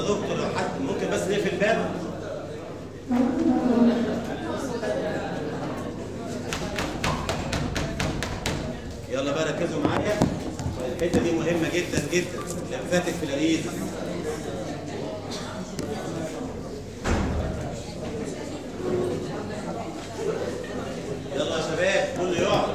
دكتور لو حد ممكن بس نقفل الباب يلا بقى ركزوا معايا الحته دي مهمه جدا جدا لمفاتك في العيد يلا يا شباب كله يقعد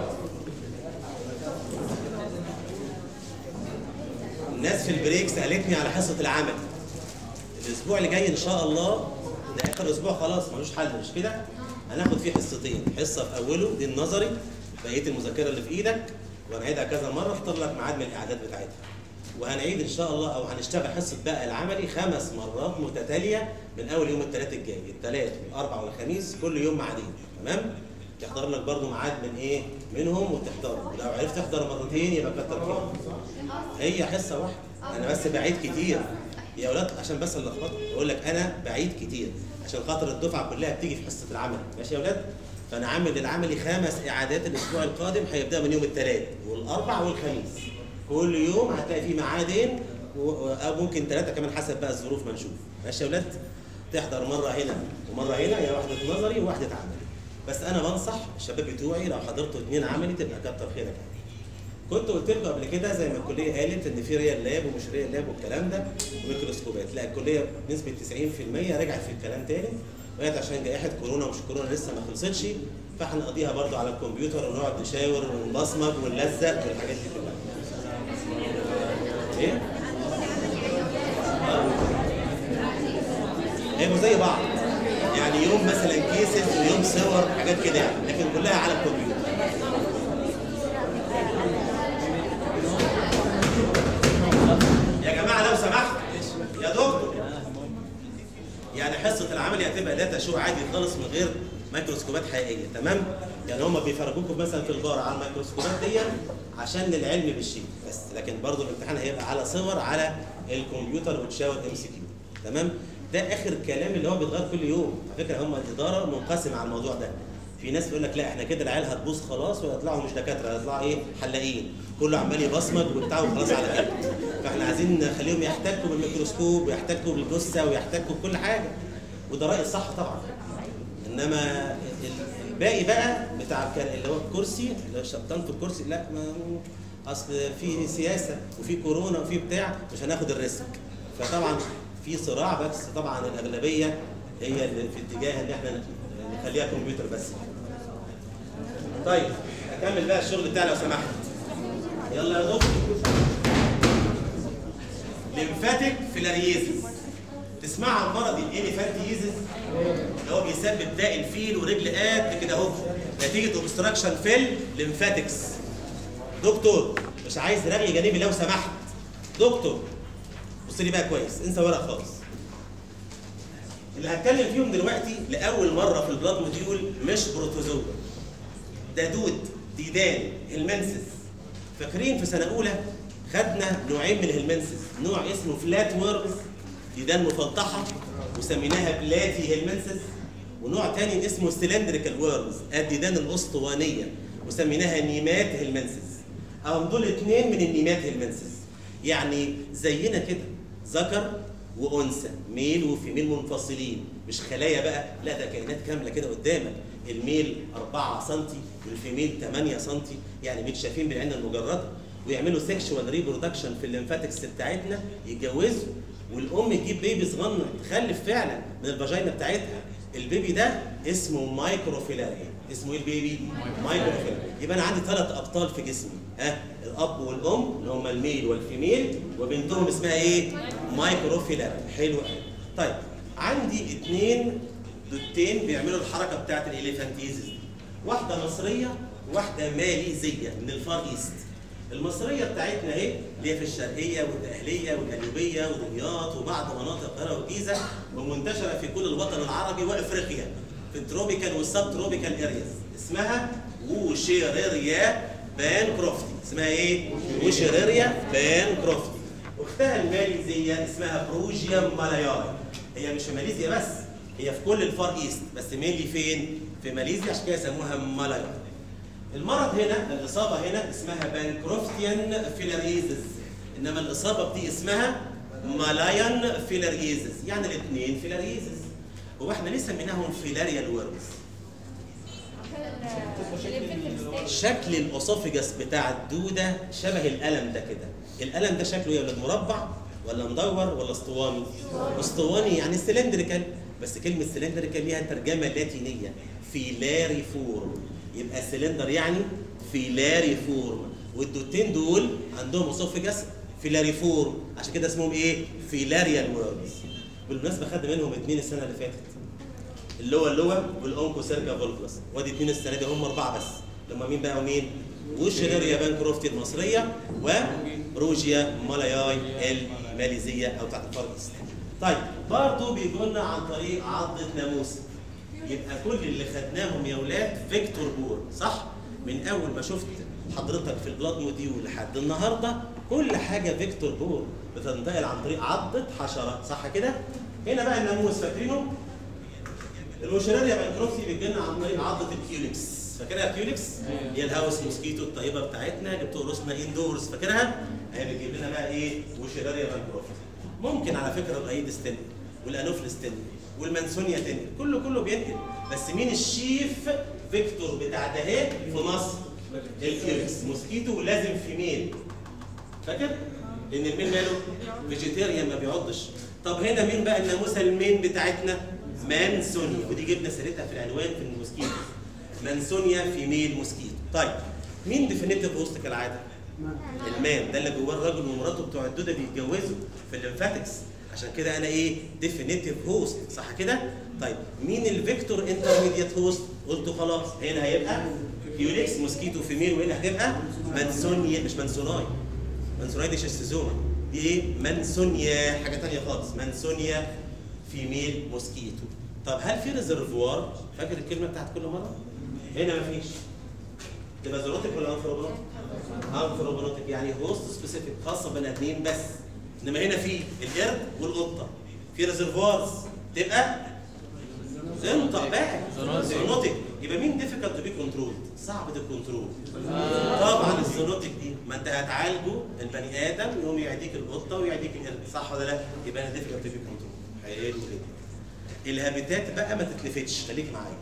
الناس في البريك سالتني على حصه العمل الاسبوع اللي جاي ان شاء الله ده اخر اسبوع خلاص ملوش حل مش كده هناخد فيه حصتين حصه في اوله دي النظري بقيه المذاكره اللي في ايدك وهنعيدها كذا مره اختار لك ميعاد من الاعداد بتاعتها وهنعيد ان شاء الله او هنشتغل حصه بقى العملي خمس مرات متتاليه من اول يوم الثلاث الجاي الثلاث والاربع والخميس كل يوم ميعادين تمام تحضر لك برضو ميعاد من ايه منهم وتحضره ولو عرفت تحضر مرتين يبقى كتر خيرك هي حصه واحده انا بس بعيد كتير يا اولاد عشان بس اللخبطه بقول لك انا بعيد كتير عشان خاطر الدفعه كلها بتيجي في حصه العمل ماشي يا اولاد فانا عامل للعملي خمس اعادات الاسبوع القادم هيبدا من يوم الثلاث والاربع والخميس كل يوم هتلاقي فيه ميعادين و- او ممكن ثلاثه كمان حسب بقى الظروف ما نشوف ماشي يا اولاد تحضر مره هنا ومره هنا يا واحده نظري وواحده عملي بس انا بنصح الشباب بتوعي لو حضرتوا اثنين عملي تبقى كتر خيرك يعني. كنت قلت لكم قبل كده زي ما الكليه قالت ان في ريال لاب ومش ريال لاب والكلام ده وميكروسكوبات لا الكليه بنسبه 90% رجعت في الكلام تاني وقالت عشان جائحه كورونا ومش كورونا لسه ما خلصتش فهنقضيها برضو على الكمبيوتر ونقعد نشاور ونبصمج ونلزق والحاجات دي كلها. ايه؟ هيبقوا زي بعض يعني يوم مثلا كيسز ويوم صور حاجات كده يعني لكن كلها على الكمبيوتر يا جماعه لو سمحت يا دكتور يعني حصه العملي هتبقى داتا شو عادي خالص من غير ميكروسكوبات حقيقيه تمام يعني هم بيفرجوكم مثلا في البار على الميكروسكوبات دي عشان للعلم بالشيء بس لكن برضو الامتحان هيبقى على صور على الكمبيوتر وتشاور ام سي كيو تمام ده اخر كلام اللي هو بيتغير كل يوم على فكره هم الاداره منقسمه على الموضوع ده في ناس بيقول لك لا احنا كده العيال هتبوظ خلاص ويطلعوا مش دكاتره هيطلعوا ايه حلاقين كله عمال يبصمج وبتاع وخلاص على كده فاحنا عايزين نخليهم يحتكوا بالميكروسكوب ويحتكوا بالجثه ويحتكوا بكل حاجه وده راي الصح طبعا انما ال- الباقي بقى بتاع الك- اللي هو الكرسي اللي هو شبطان في الكرسي لا ما اصل في سياسه وفي كورونا وفي بتاع مش هناخد الريسك فطبعا في صراع بس طبعا الاغلبيه هي اللي في اتجاه ان احنا نخليها كمبيوتر بس طيب اكمل بقى الشغل بتاعي لو سمحت يلا يا دكتور ليمفاتيك فيلاريزيس تسمع عن مرض الانيفانتيزيس اللي هو بيسبب داء الفيل ورجل قد كده اهو نتيجه اوبستراكشن في الليمفاتكس دكتور مش عايز رغي جانبي لو سمحت دكتور بص لي بقى كويس انسى ورق خالص اللي هتكلم فيهم دلوقتي لاول مره في البلاد موديول مش بروتوزوا ده دود ديدان هلمنسس فاكرين في سنه اولى خدنا نوعين من الهلمنسس نوع اسمه فلات وورمز ديدان مفلطحه وسميناها بلاتي هلمنسس ونوع تاني اسمه سلندريكال وورمز الديدان الاسطوانيه وسميناها نيمات هلمنسس اهم دول اتنين من النيمات هلمنسس يعني زينا كده ذكر وانثى ميل وفيميل منفصلين مش خلايا بقى لا ده كائنات كامله كده قدامك الميل 4 سم والفيميل 8 سم يعني متشافين بالعين المجرده ويعملوا سيكشوال ريبرودكشن في الليمفاتكس بتاعتنا يتجوزوا والام تجيب بيبي صغنن تخلف فعلا من الفاجينا بتاعتها البيبي ده اسمه مايكروفيلاريا اسمه ايه البيبي مايكروفيلاريا يبقى انا عندي ثلاث ابطال في جسمي ها الاب والام اللي هم الميل والفيميل وبنتهم اسمها ايه مايكروفيلاريا حلو قوي طيب عندي اثنين دوتين بيعملوا الحركه بتاعت الاليفانتيزيس واحده مصريه وواحده ماليزيه من الفار ايست المصريه بتاعتنا اهي اللي هي في الشرقيه والدقهليه والقليوبيه ودمياط وبعض مناطق القاهره والجيزه ومنتشره في كل الوطن العربي وافريقيا في التروبيكال والسب تروبيكال ارياز اسمها وشيريريا بان كروفتي اسمها ايه؟ وشيريريا بان كروفتي اختها الماليزيه اسمها بروجيا مالاياي هي مش في ماليزيا بس هي في كل الفار ايست بس مينلي فين؟ في ماليزيا عشان كده يسموها مالاياي المرض هنا الاصابه هنا اسمها بانكروفتيان فيلاريزز انما الاصابه دي اسمها مالايان فيلاريزز يعني الاثنين فيلاريزز هو احنا ليه سميناهم فيلاريال ويرمز شكل الاسوفيجاس بتاع الدوده شبه القلم ده كده القلم ده شكله ايه يا ولاد مربع ولا مدور ولا اسطواني اسطواني يعني سلندريكال بس كلمه سلندريكال ليها ترجمه لاتينيه فيلاري فورم يبقى سلندر يعني فيلاري فورم والدوتين دول عندهم اسوفيجاس فيلاري فورم عشان كده اسمهم ايه فيلاريال ويرمز بالمناسبه خد منهم اثنين السنه اللي فاتت اللوا اللوا والاونكو سيركا فولفلس وادي اثنين السنه دي هم اربعه بس لما مين بقى ومين؟ وشريريا بانكروفتي المصريه وروجيا مالاياي الماليزيه او بتاعت الفار ايست. طيب برضه بيجوا لنا عن طريق عضه ناموس يبقى كل اللي خدناهم يا اولاد فيكتور بور صح؟ من اول ما شفت حضرتك في البلاد موديول لحد النهارده كل حاجه فيكتور بور بتنتقل عن طريق عضه حشره صح كده؟ هنا بقى الناموس فاكرينه؟ الوشراريا بانكروفتي بيجي لنا عن طريق عضه الكيوليكس فاكرها الكيوليكس؟ هي الهاوس موسكيتو الطيبه بتاعتنا اللي بتقرصنا اندورز فاكرها؟ هي بتجيب لنا بقى ايه؟ وشراريا بانكروفتي ممكن على فكره الايدس تنقل والانوفلس تنقل والمنسونيا تنقل كله كله بينقل بس مين الشيف فيكتور بتاع ده اهي في مصر؟ الكيوليكس موسكيتو لازم في ميل فاكر؟ لان الميل ماله؟ فيجيتيريان ما بيعضش طب هنا مين بقى الناموسه المين بتاعتنا؟ مانسونيا ودي جبنا سيرتها في العنوان في الموسكيتو مانسونيا في ميل موسكيتو طيب مين ديفينيتيف هوست كالعاده؟ المان ده اللي جواه الراجل ومراته بتوع الدوده بيتجوزوا في الليمفاتكس عشان كده انا ايه ديفينيتيف هوست صح كده طيب مين الفيكتور انترميديت هوست قلت خلاص هنا هيبقى كيوليكس موسكيتو فيميل وهنا هتبقى مانسونيا مش مانسوناي مانسوناي دي شيستوزوما دي ايه مانسونيا حاجه ثانيه خالص مانسونيا فيميل موسكيتو طب هل في ريزرفوار فاكر الكلمه بتاعت كل مره هنا مفيش تبقى زيروتك ولا انفروبونوتك انفروبونوتك يعني هوست سبيسيفيك خاصه بني ادمين بس انما هنا في القرد والقطه في ريزرفوارز تبقى زنطق بقى زينوتك يبقى مين ديفيكالت تو بي كنترول صعب الكنترول طبعا الزينوتك دي ما انت هتعالجه البني ادم يقوم يعديك القطه ويعديك القرد صح ولا لا يبقى انا ديفيكالت تو بي كنترول حلو كده الهابيتات بقى ما تتلفتش خليك معايا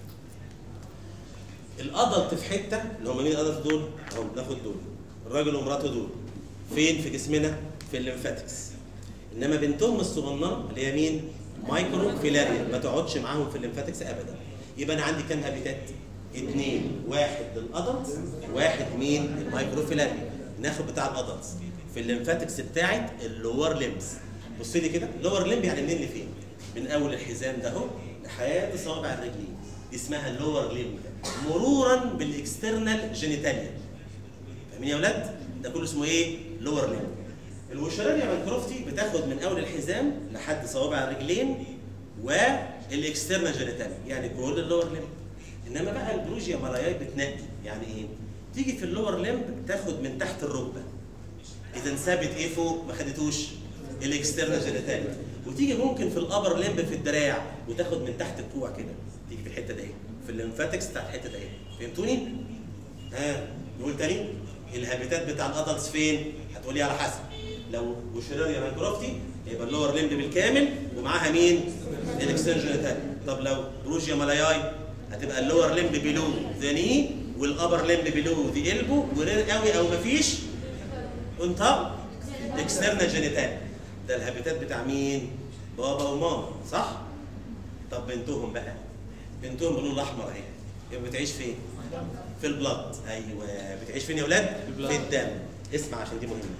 الادلت في حته اللي هم مين الادلت دول؟ اهو ناخد دول الراجل ومراته دول فين في جسمنا؟ في الليمفاتكس انما بنتهم الصغننه اللي هي مين؟ مايكرو فيلاريا ما تقعدش معاهم في الليمفاتكس ابدا يبقى انا عندي كام هابيتات؟ اثنين واحد للادلت واحد مين؟ المايكرو فيلاريا ناخد بتاع الادلتس في الليمفاتكس بتاعت اللور ليمز بص لي كده اللور ليمب يعني منين لفين؟ من اول الحزام ده اهو لحد صوابع الرجلين دي اسمها اللور ليمب مرورا بالاكسترنال جينيتاليا فاهمين يا اولاد؟ ده كله اسمه ايه؟ لور ليمب الوشراريا بانكروفتي بتاخد من اول الحزام لحد صوابع الرجلين والاكسترنال جينيتاليا يعني كل اللور ليمب انما بقى البروجيا مالاياي بتنقي يعني ايه؟ تيجي في اللور ليمب تاخد من تحت الركبه اذا ثابت ايه فوق ما خدتوش الاكسترنال جينيتاليا وتيجي ممكن في الابر ليمب في الدراع وتاخد من تحت الكوع كده تيجي في الحته دي في الليمفاتكس بتاع الحته دي فهمتوني؟ ها نقول تاني الهابيتات بتاع الادلتس فين؟ هتقولي على حسب لو وشراريا بانكروفتي يبقى اللور ليمب بالكامل ومعاها مين؟ الاكسترنال جينيتاليا طب لو بروجيا مالاياي هتبقى اللور ليمب بلو ذا ني والابر ليمب بلو ذا البو ورير قوي او مفيش اون توب اكسترنال جينيتال ده الهابيتات بتاع مين؟ بابا وماما صح؟ طب بنتهم بقى بنتهم باللون الاحمر اهي يبقى بتعيش فين؟ في البلد ايوه بتعيش فين يا اولاد؟ في الدم اسمع عشان دي مهمه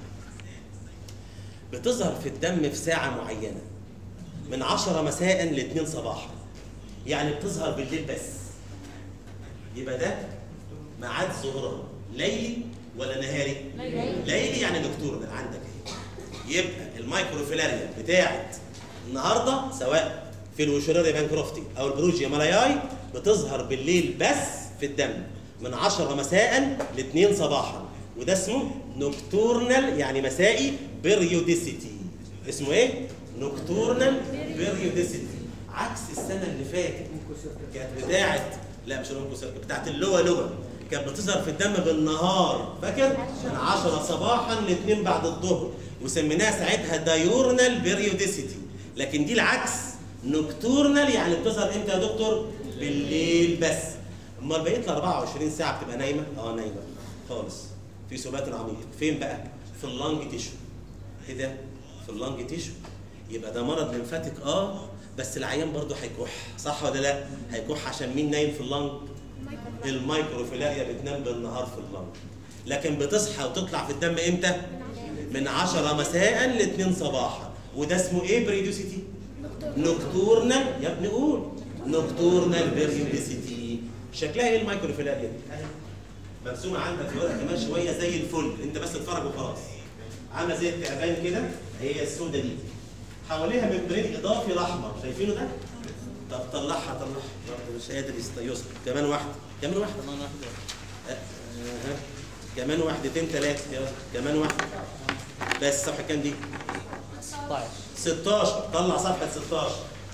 بتظهر في الدم في ساعه معينه من 10 مساء ل 2 صباحا يعني بتظهر بالليل بس يبقى ده ميعاد ظهورها ليلي ولا نهاري؟ ليلي يعني نكتورنال عندك اهي يبقى المايكروفيلاريا بتاعت النهارده سواء في الوشراريا بانكروفتي او البروجيا مالاياي بتظهر بالليل بس في الدم من 10 مساء ل 2 صباحا وده اسمه نوكتورنال يعني مسائي بيريوديسيتي اسمه ايه؟ نوكتورنال بيريوديسيتي عكس السنه اللي فاتت كانت بتاعت لا مش الانكوسيرك بتاعت اللوا لوا كانت بتظهر في الدم بالنهار فاكر من 10 صباحا ل 2 بعد الظهر وسميناها ساعتها دايورنال بيريوديسيتي لكن دي العكس نوكتورنال يعني بتظهر امتى يا دكتور بالليل بس امال بقيت ال 24 ساعه بتبقى نايمه اه نايمه خالص في سبات عميق فين بقى في اللنج تيشو ايه ده في اللنج تيشو يبقى ده مرض لمفاتيك اه بس العيان برضه هيكح صح ولا لا هيكح عشان مين نايم في اللنج الميكروفيلاريا بتنام بالنهار في اللنج لكن بتصحى وتطلع في الدم امتى من 10 مساء ل 2 صباحا وده اسمه ايه بريدوسيتي نوكتورنال يا ابني قول نوكتورنال بريدوسيتي شكلها ايه الميكروفيلاريا دي أهي. مرسومه عندك في ورقه كمان شويه زي الفل انت بس اتفرج وخلاص عامله زي التعبان كده هي السودة دي حواليها ممبرين اضافي الاحمر شايفينه ده طب طلعها طلعها برضه مش قادر يستيقظ كمان واحده كمان واحده كمان واحدة أه، أه. كمان واحدتين ثلاثه يلا كمان واحده بس صفحه كام دي 16 16 طلع صفحه 16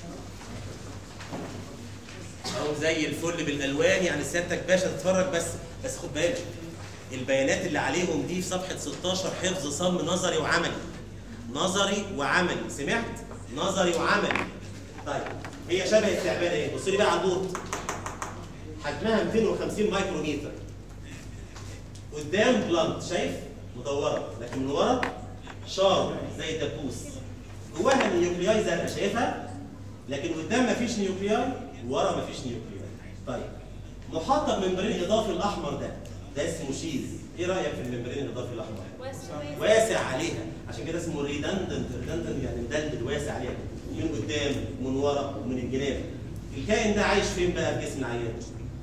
اهو زي الفل بالالوان يعني سيادتك باشا تتفرج بس بس خد بالك البيانات اللي عليهم دي في صفحه 16 حفظ صم نظري وعملي نظري وعملي سمعت نظري وعملي طيب هي شبه التعبان ايه بص لي بقى على البورد حجمها 250 مايكرومتر قدام بلانت شايف مدوره لكن من ورا شارب زي الدبوس جواها نيوكلياي زرقاء شايفها لكن قدام مفيش نيوكلياي ورا مفيش نيوكلياي طيب محاطه بممبرين اضافي الاحمر ده ده اسمه شيز ايه رايك في الممبرين الاضافي الاحمر واسع عليها عشان كده اسمه ريدندنت ريدندنت يعني مدلدل واسع عليها من قدام ومن ورا ومن الجناب الكائن ده عايش فين بقى في جسم العيان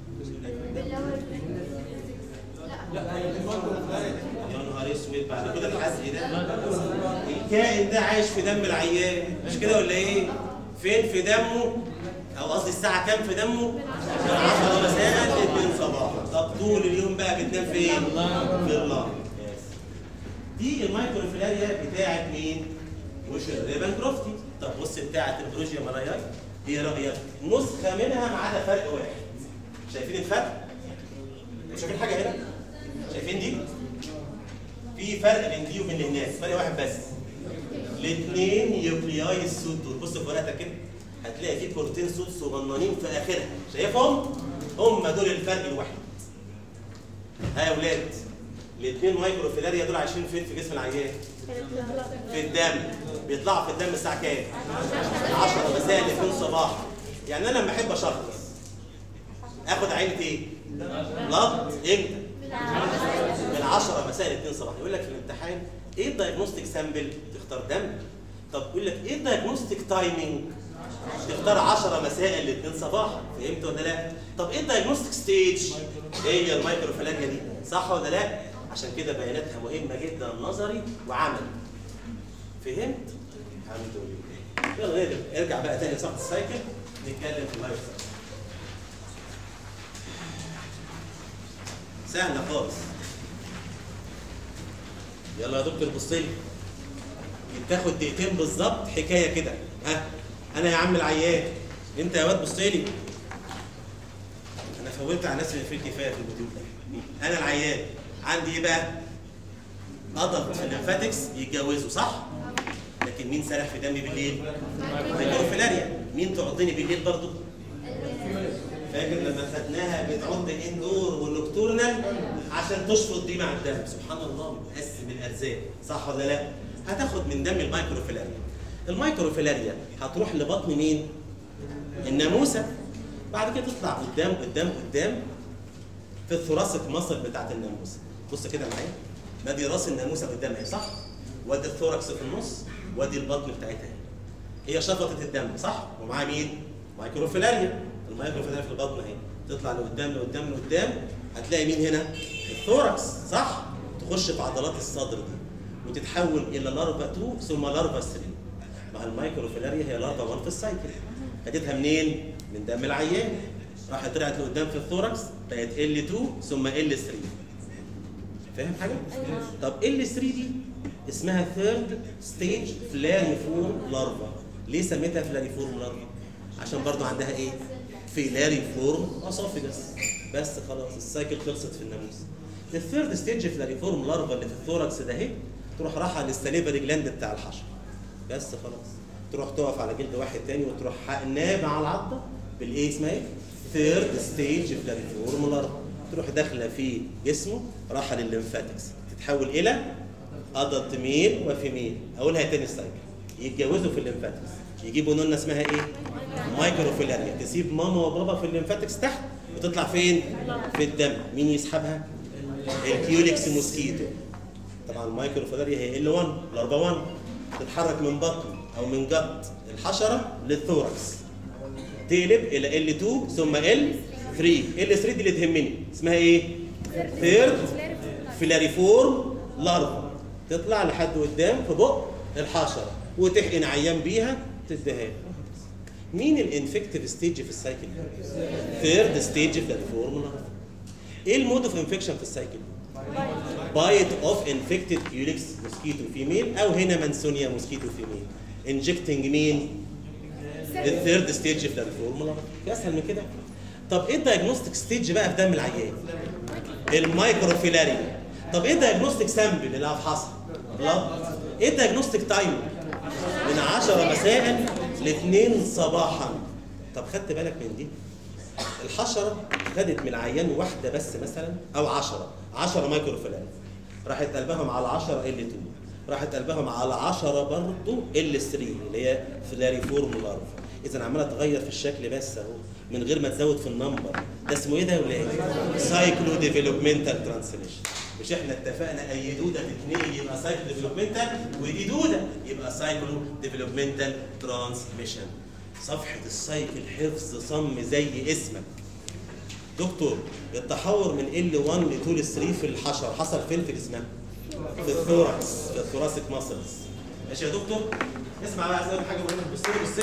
يا نهار اسود بعد كده الحزق ده الكائن ده عايش في دم العيان مش كده ولا ايه؟ فين في دمه؟ او قصدي الساعة كام في دمه؟ من 10 مساء ل 2 صباحا طب طول اليوم بقى بتنام فين؟ في اللنج دي المايكروفيلاريا بتاعت مين؟ مش الريبان كروفتي طب بص بتاعت البروجيا ماراياي ايه رأيك؟ نسخة منها ما عدا فرق واحد شايفين الفرق؟ شايفين حاجة هنا؟ شايفين دي؟ في فرق بين دي وبين الناس فرق واحد بس الاثنين نيوكلياي السود دول بص في ورقتك كده هتلاقي في كورتين سود صغننين في اخرها شايفهم هم دول الفرق الوحيد ها يا اولاد الاثنين مايكروفيلاريا دول عايشين فين في جسم العيان في الدم بيطلعوا في الدم الساعه كام 10 مساء ل 2 صباحا يعني انا لما احب اشخص اخد عينه ايه بلط امتى من 10 مساء ل 2 صباحا يقول لك في الامتحان ايه الدايجنوستيك سامبل تختار دم طب يقول لك ايه الدايجنوستيك تايمينج تختار 10 مساء ل 2 صباحا فهمت ولا لا طب ايه الدايجنوستيك ستيج ايه هي المايكروفيلاريا دي صح ولا لا عشان كده بياناتها مهمه جدا نظري وعملي فهمت الحمد لله يلا نرجع ارجع بقى تاني لصفحه السايكل نتكلم في اللايف سايكل سهله خالص يلا يا دكتور بص لي بتاخد دقيقتين بالظبط حكايه كده ها انا يا عم العيان انت يا واد بص لي انا فولت على نفسي في كفايه في المديول ده انا العيان عندي ايه بقى ادلت الليمفاتكس يتجوزوا صح لكن مين سرح في دمي بالليل الميكروفيلاريا مين تعضني بالليل برضو فاكر لما خدناها بتعض الاندور والنكتورنال عشان تشفط دي مع الدم سبحان الله بتقسم الارزاق صح ولا لا هتاخد من دم الميكروفيلاريا الميكروفيلاريا هتروح لبطن مين الناموسه بعد كده تطلع قدام قدام قدام في الثوراسيك مصل بتاعت الناموسه بص كده معايا نادي راس الناموسه قدام اهي صح وادي الثوركس في النص وادي البطن بتاعتها اهي هي شفطت الدم صح ومعاها مين ميكروفيلاريا الميكروفيلاريا في البطن اهي تطلع لقدام لقدام لقدام هتلاقي مين هنا الثوركس صح تخش في عضلات الصدر دي وتتحول الى لارفا 2 ثم لارفا 3 مع الميكروفيلاريا هي لارفا 1 في السايكل خدتها منين من دم العيان راحت طلعت لقدام في الثوركس بقت L2 ثم L3 فاهم حاجه؟ طب L3 دي اسمها ثيرد ستيج فلاريفورم لارفا ليه سميتها فلاريفورم لارفا؟ عشان برضو عندها ايه؟ فيلاريفورم اسوفيجس بس خلاص السايكل خلصت في الناموس الثيرد ستيج في الريفورم لارفا اللي في الثوركس ده اهي تروح رايحه للسليفري جلاند بتاع الحشره بس خلاص تروح تقف على جلد واحد تاني وتروح حقناه مع العضه بالايه اسمها ايه؟ ثيرد ستيج في الريفورم لارفا تروح داخله في جسمه راحه للليمفاتكس تتحول الى ادلت ميل وفيميل اقولها تاني السايكل يتجوزوا في الليمفاتكس يجيبوا نونه اسمها ايه؟ مايكروفيلاريا تسيب ماما وبابا في الليمفاتكس تحت وتطلع فين؟ في الدم مين يسحبها؟ الكيوليكس موسكيتو طبعا المايكروفيلاريا هي ال 1 الاربا 1 تتحرك من بطن او من جط الحشره للثوركس تقلب الى ال 2 ثم ال 3 ال 3 دي اللي تهمني اسمها ايه؟ ثيرد فيلاريفورم لارفا تطلع لحد قدام في بق الحشره وتحقن عيان بيها تديها له. مين الانفكتيف ستيج في السايكل؟ ثيرد ستيج في الفورم لارفا ايه المود اوف انفكشن في السايكل؟ بايت اوف انفكتد كيوليكس موسكيتو فيميل او هنا مانسونيا موسكيتو فيميل انجكتنج مين؟ الثيرد ستيج في الفورم لارفا في اسهل من كده؟ طب ايه الدايجنوستيك ستيج بقى في دم العيان؟ المايكروفيلاريا طب ايه الدايجنوستيك سامبل اللي هفحصها؟ بلاد ايه الدايجنوستيك تايم؟ من 10 مساء ل 2 صباحا طب خدت بالك من دي؟ الحشره خدت من العيان واحده بس مثلا او 10 10 مايكروفيلاريا راحت قلبهم على 10 ال 2 راحت قلبهم على 10 برضه ال 3 اللي هي فلاريفورم لارفا اذا عماله تغير في الشكل بس اهو من غير ما تزود في النمبر ده اسمه ايه ده يا ولاد؟ سايكلو ديفلوبمنتال ترانسليشن مش احنا اتفقنا اي دوده تتنقل يبقى سايكلو ديفلوبمنتال ودي دوده يبقى سايكلو ديفلوبمنتال ترانسميشن صفحه السايكل حفظ صم زي اسمك دكتور التحور من ال 1 ل 2 ل 3 في الحشر حصل فين في جسمها؟ في الثوركس في الثوراسيك ماسلز ماشي يا دكتور اسمع بقى عايز اقول حاجه مهمه بص لي بص لي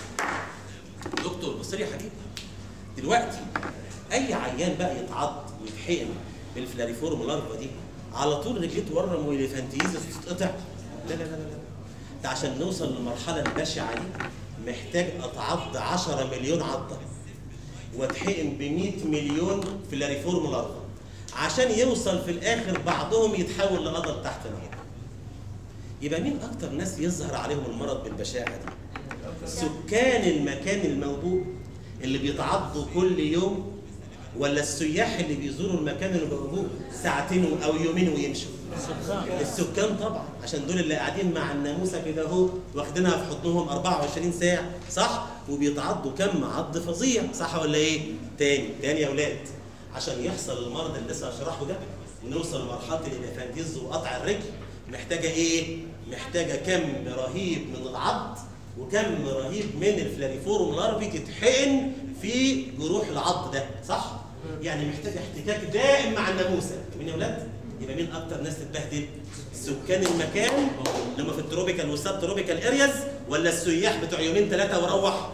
دكتور بص لي يا حبيبي دلوقتي اي عيان بقى يتعض ويتحقن بالفلاريفورم لارفا دي على طول رجليه تورم واليفانتيزس وتتقطع لا لا لا لا لا ده عشان نوصل للمرحله البشعه دي محتاج اتعض 10 مليون عضه واتحقن ب 100 مليون فلاريفورم لارفا عشان يوصل في الاخر بعضهم يتحول لقدر تحت الميه يبقى مين اكتر ناس يظهر عليهم المرض بالبشاعه دي سكان المكان الموبوء اللي بيتعضوا كل يوم ولا السياح اللي بيزوروا المكان الموبوء ساعتين او يومين ويمشوا السكان طبعا عشان دول اللي قاعدين مع الناموسه كده اهو واخدينها في حضنهم 24 ساعه صح وبيتعضوا كم عض فظيع صح ولا ايه تاني تاني يا اولاد عشان يحصل المرض اللي لسه هشرحه ده ونوصل لمرحله الانفانتيز وقطع الرجل محتاجه ايه محتاجه كم رهيب من العض وكم رهيب من الفلاريفورم لارفي تتحقن في جروح العض ده صح يعني محتاجه احتكاك دائم مع الناموسه مين يا اولاد يبقى مين اكتر ناس تتبهدل سكان المكان اللي هم في التروبيكال والسب تروبيكال ارياز ولا السياح بتوع يومين ثلاثه وروح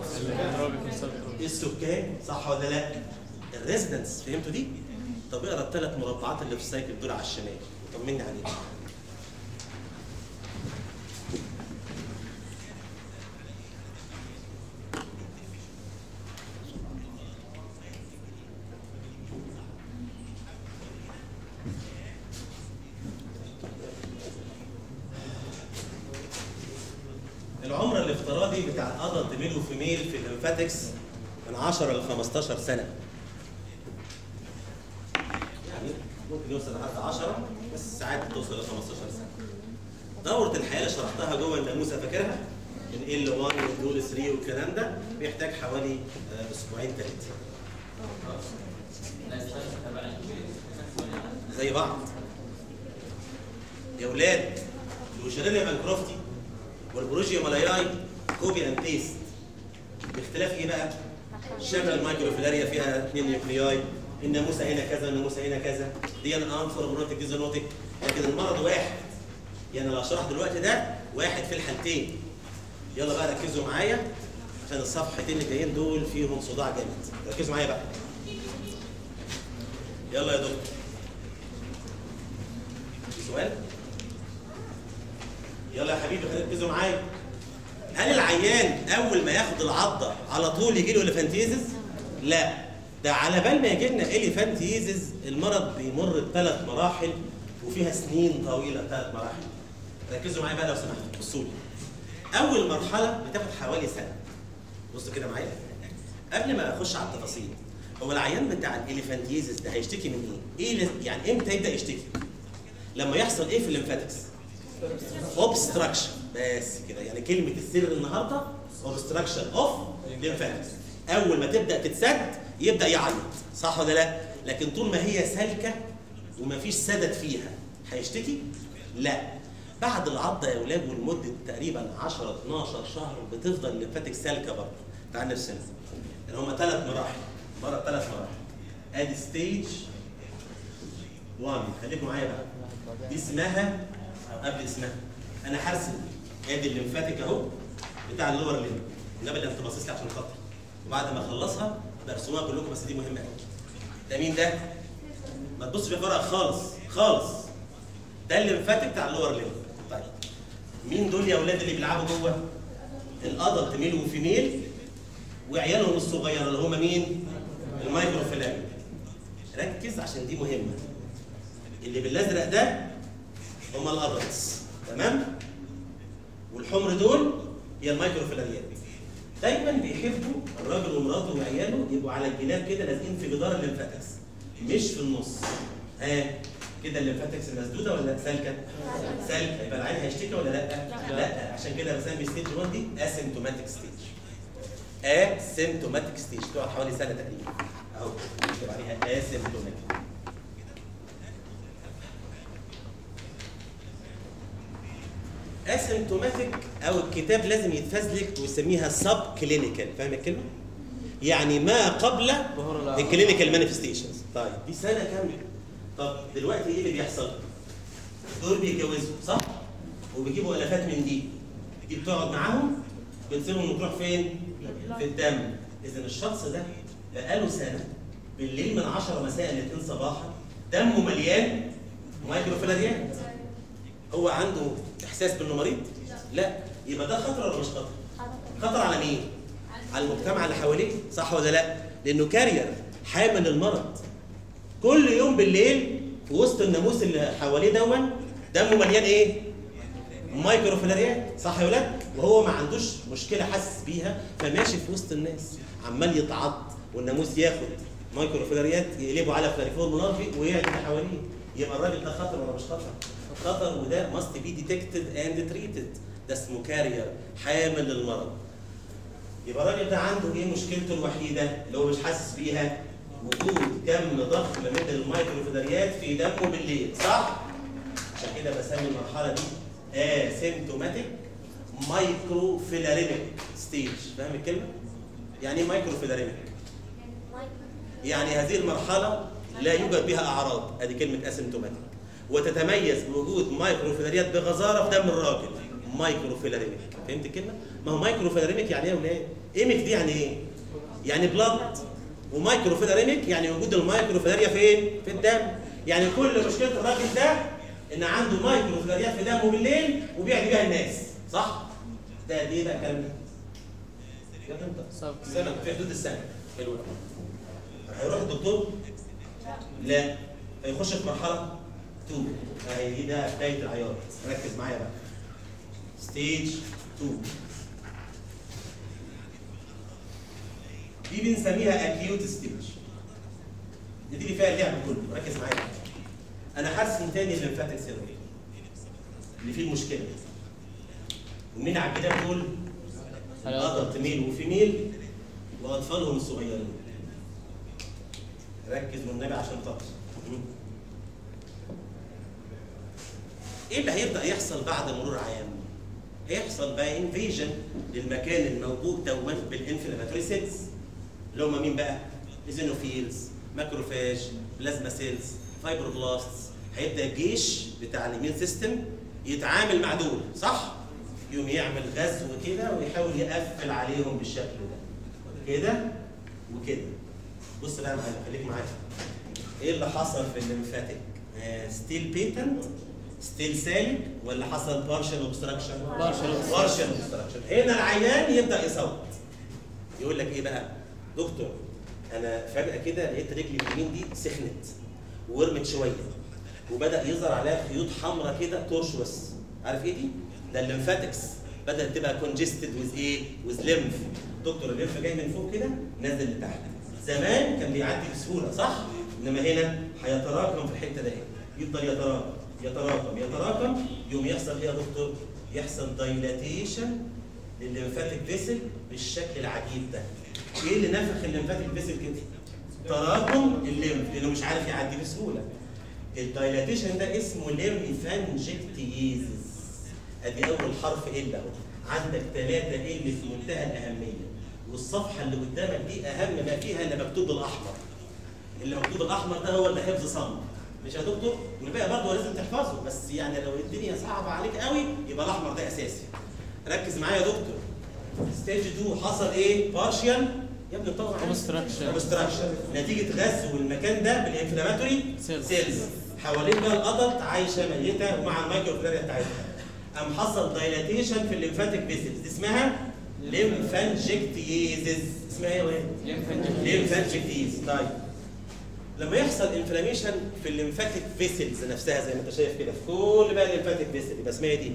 السكان صح ولا لا الريزيدنس فهمتوا دي طب اقرا الثلاث مربعات اللي في السايكل دول على الشمال طمني عليهم العمر الافتراضي بتاع الادلت ميل وفيميل في الليمفاتكس من 10 ل 15 سنه يعني ممكن يوصل لحد 10 بس ساعات بتوصل ل 15 سنه دورة الحياة اللي شرحتها جوه الناموسة فاكرها؟ من ال 1 ودول 3 والكلام ده بيحتاج حوالي آه، اسبوعين ثلاثة زي بعض يا ولاد الوشرينيا بانكروفتي والبروجيا مالاياي كوبي اند بيست باختلاف ايه بقى؟ شبه المايكروفيلاريا فيها اثنين نيوكلياي الناموسه هنا كذا الناموسه هنا كذا دي انا انفر برونتك دي زونوتك لكن المرض واحد يعني اللي هشرح دلوقتي ده واحد في الحالتين يلا بقى ركزوا معايا عشان الصفحتين اللي جايين دول فيهم صداع جامد ركزوا معايا بقى يلا يا دكتور في سؤال يلا يا حبيبي خلينا ركزوا معايا هل العيان اول ما ياخد العضه على طول يجي له الفانتيزز لا ده على بال ما يجي لنا اليفانتيزز المرض بيمر بثلاث مراحل وفيها سنين طويله ثلاث مراحل ركزوا معايا بقى لو سمحتوا بصوا لي اول مرحله بتاخد حوالي سنه بصوا كده معايا قبل ما اخش على التفاصيل هو العيان بتاع الاليفانتيزز ده هيشتكي من ايه؟ ايه اللي- يعني امتى يبدا يشتكي؟ لما يحصل ايه في الليمفاتكس؟ اوبستراكشن بس كده يعني كلمه السر النهارده اوبستراكشن اوف ليمفاتكس اول ما تبدا تتسد يبدا يعيط صح ولا لا؟ لكن طول ما هي سالكه وما فيش سدد فيها هيشتكي؟ لا بعد العضه يا اولاد ولمده تقريبا 10 12 شهر بتفضل الليمفاتيك سالكه برضه تعال نرسمها يعني هما ثلاث مراحل مرة ثلاث مراحل ادي ستيج 1 خليكم معايا بقى دي اسمها أو قبل اسمها انا هرسم ادي الليمفاتيك اهو بتاع اللور ليم النبي اللي انت باصص لي عشان خاطري وبعد ما اخلصها برسموها كلكم بس دي مهمه قوي ده مين ده؟ ما تبصش في ورقه خالص خالص ده الليمفاتيك بتاع اللور ليم طيب مين دول يا اولاد اللي بيلعبوا جوه؟ الادلت ميل وفيميل وعيالهم الصغيره اللي هم مين؟ المايكروفيلامين ركز عشان دي مهمه اللي بالازرق ده هم الادلتس تمام؟ والحمر دول هي المايكروفيلاريات دايما بيحبوا الراجل ومراته وعياله يبقوا على الجناب كده لازقين في جدار الليمفاتكس مش في النص ها كده الليمفاتكس مسدوده ولا سالكه؟ سالكه يبقى العين هيشتكي ولا لا؟ لا عشان كده بسمي ستيج 1 دي اسيمتوماتيك ستيج اسيمتوماتيك ستيج تقعد حوالي سنه تقريبا اهو نكتب عليها اسيمتوماتيك اسيمتوماتيك او الكتاب لازم يتفزلك ويسميها سب كلينيكال فاهم الكلمه؟ يعني ما قبل الكلينيكال مانيفستيشنز طيب دي سنه كامله طب دلوقتي ايه اللي بيحصل؟ دول بيتجوزوا صح؟ وبيجيبوا الافات من دي دي بتقعد معاهم بتسيبهم وتروح فين؟ في الدم اذا الشخص ده بقاله سنه بالليل من 10 مساء ل 2 صباحا دمه مليان مايكروفيلاريات هو عنده احساس بانه مريض؟ لا يبقى ده خطر ولا مش خطر؟ خطر على مين؟ على المجتمع اللي حواليه صح ولا لا؟ لانه كارير حامل المرض كل يوم بالليل في وسط الناموس اللي حواليه دون دمه مليان ايه؟ مايكروفيلاريات صح يا ولاد؟ وهو ما عندوش مشكله حاسس بيها فماشي في وسط الناس عمال يتعض والناموس ياخد مايكروفيلاريات يقلبه على فلاريفور منافي ويعدي اللي حواليه يبقى الراجل ده خطر ولا مش خطر؟ خطر وده must be detected and treated ده اسمه كارير حامل للمرض يبقى الراجل ده عنده ايه مشكلته الوحيده اللي هو مش حاسس بيها وجود كم ضخم من المايكروفيلاريات في دمه بالليل صح؟ عشان كده بسمي المرحله دي اسيمتوماتيك مايكروفيلاريميك ستيج فاهم الكلمه؟ يعني ايه مايكروفيلاريميك؟ يعني هذه المرحله لا يوجد بها اعراض ادي كلمه اسيمتوماتيك وتتميز بوجود مايكروفيلاريات بغزاره في دم الراجل مايكروفيلاريميك فهمت الكلمه؟ ما هو مايكروفيلاريميك يعني ايه يا ولاد؟ ايمك دي يعني ايه؟ يعني بلاد ومايكروفيلاريميك يعني وجود المايكروفيلاريا فين؟ في الدم يعني كل مشكله الراجل ده ان عنده مايكروفيلاريات في دمه بالليل وبيعدي بيها الناس صح؟ ده دي بقى الكلام ده يا انت سنه في حدود السنه حلو أوي. هيروح الدكتور؟ لا هيخش في مرحله 2 اهي دي ده بدايه العيار ركز معايا بقى ستيج 2 دي بنسميها اكيوت ستيج دي اللي فيها اللعب كله ركز معايا بقى. انا هرسم تاني الليمفاتيك سيرم اللي فيه المشكله ومين على الكتاب دول؟ ادلت ميل وفيميل واطفالهم الصغيرين ركز والنبي عشان خاطر ايه اللي هيبدا يحصل بعد مرور عام؟ هيحصل بقى انفيجن للمكان الموجود دون بالانفلاماتوري سيلز اللي هم مين بقى؟ ايزينوفيلز ماكروفاج بلازما سيلز فايبروبلاستس هيبدا الجيش بتاع الاميون سيستم يتعامل مع دول صح؟ يقوم يعمل غزو كده ويحاول يقفل عليهم بالشكل ده كده وكده بص بقى معايا خليك معايا ايه اللي حصل في الليمفاتيك؟ ستيل بيتنت ستيل سالك ولا حصل بارشل اوبستراكشن؟ Partial بارشل اوبستراكشن هنا العيان يبدا يصوت يقول لك ايه بقى؟ دكتور انا فجاه كده لقيت رجلي اليمين دي سخنت وورمت شويه وبدا يظهر عليها خيوط حمراء كده تورشوس عارف ايه دي؟ ده الليمفاتكس بدات تبقى كونجستد ويز ايه؟ ويز ليمف دكتور الليمف جاي من فوق كده نازل لتحت زمان كان بيعدي بسهوله صح؟ انما هنا هيتراكم في الحته دي يفضل يتراكم يتراكم يتراكم يوم يحصل ايه يا دكتور؟ يحصل دايلاتيشن للليمفاتيك فيسل بالشكل العجيب ده. ايه اللي نفخ الليمفاتيك فيسل كده؟ تراكم الليمف لانه مش عارف يعدي بسهوله. الدايلاتيشن ده اسمه ليمفانجكتيزيس. ادي اول حرف ال اهو. عندك ثلاثه ال في منتهى الاهميه. والصفحه اللي قدامك دي اهم ما فيها اللي مكتوب بالاحمر. اللي مكتوب بالاحمر ده هو اللي حفظ صم. مش يا دكتور؟ والباقي برضه لازم تحفظه بس يعني لو الدنيا صعبه عليك قوي يبقى الاحمر ده اساسي. ركز معايا يا دكتور. ستيج 2 حصل ايه؟ بارشيال يا ابني طبعا Obstruction. اوبستراكشن نتيجه غزو المكان ده بالانفلاماتوري Cells. سيلز حوالين بقى الادلت عايشه ميته ومع المايكروفلاريا بتاعتها قام حصل دايلاتيشن في الليمفاتيك فيسلز دي اسمها ليمفانجكتيزيس اسمها ايه يا ولاد؟ ليمفانجكتيز طيب لما يحصل انفلاميشن في الليمفاتيك فيسلز نفسها زي ما انت شايف كده في كل بقى الليمفاتيك فيسل يبقى اسمها ايه دي؟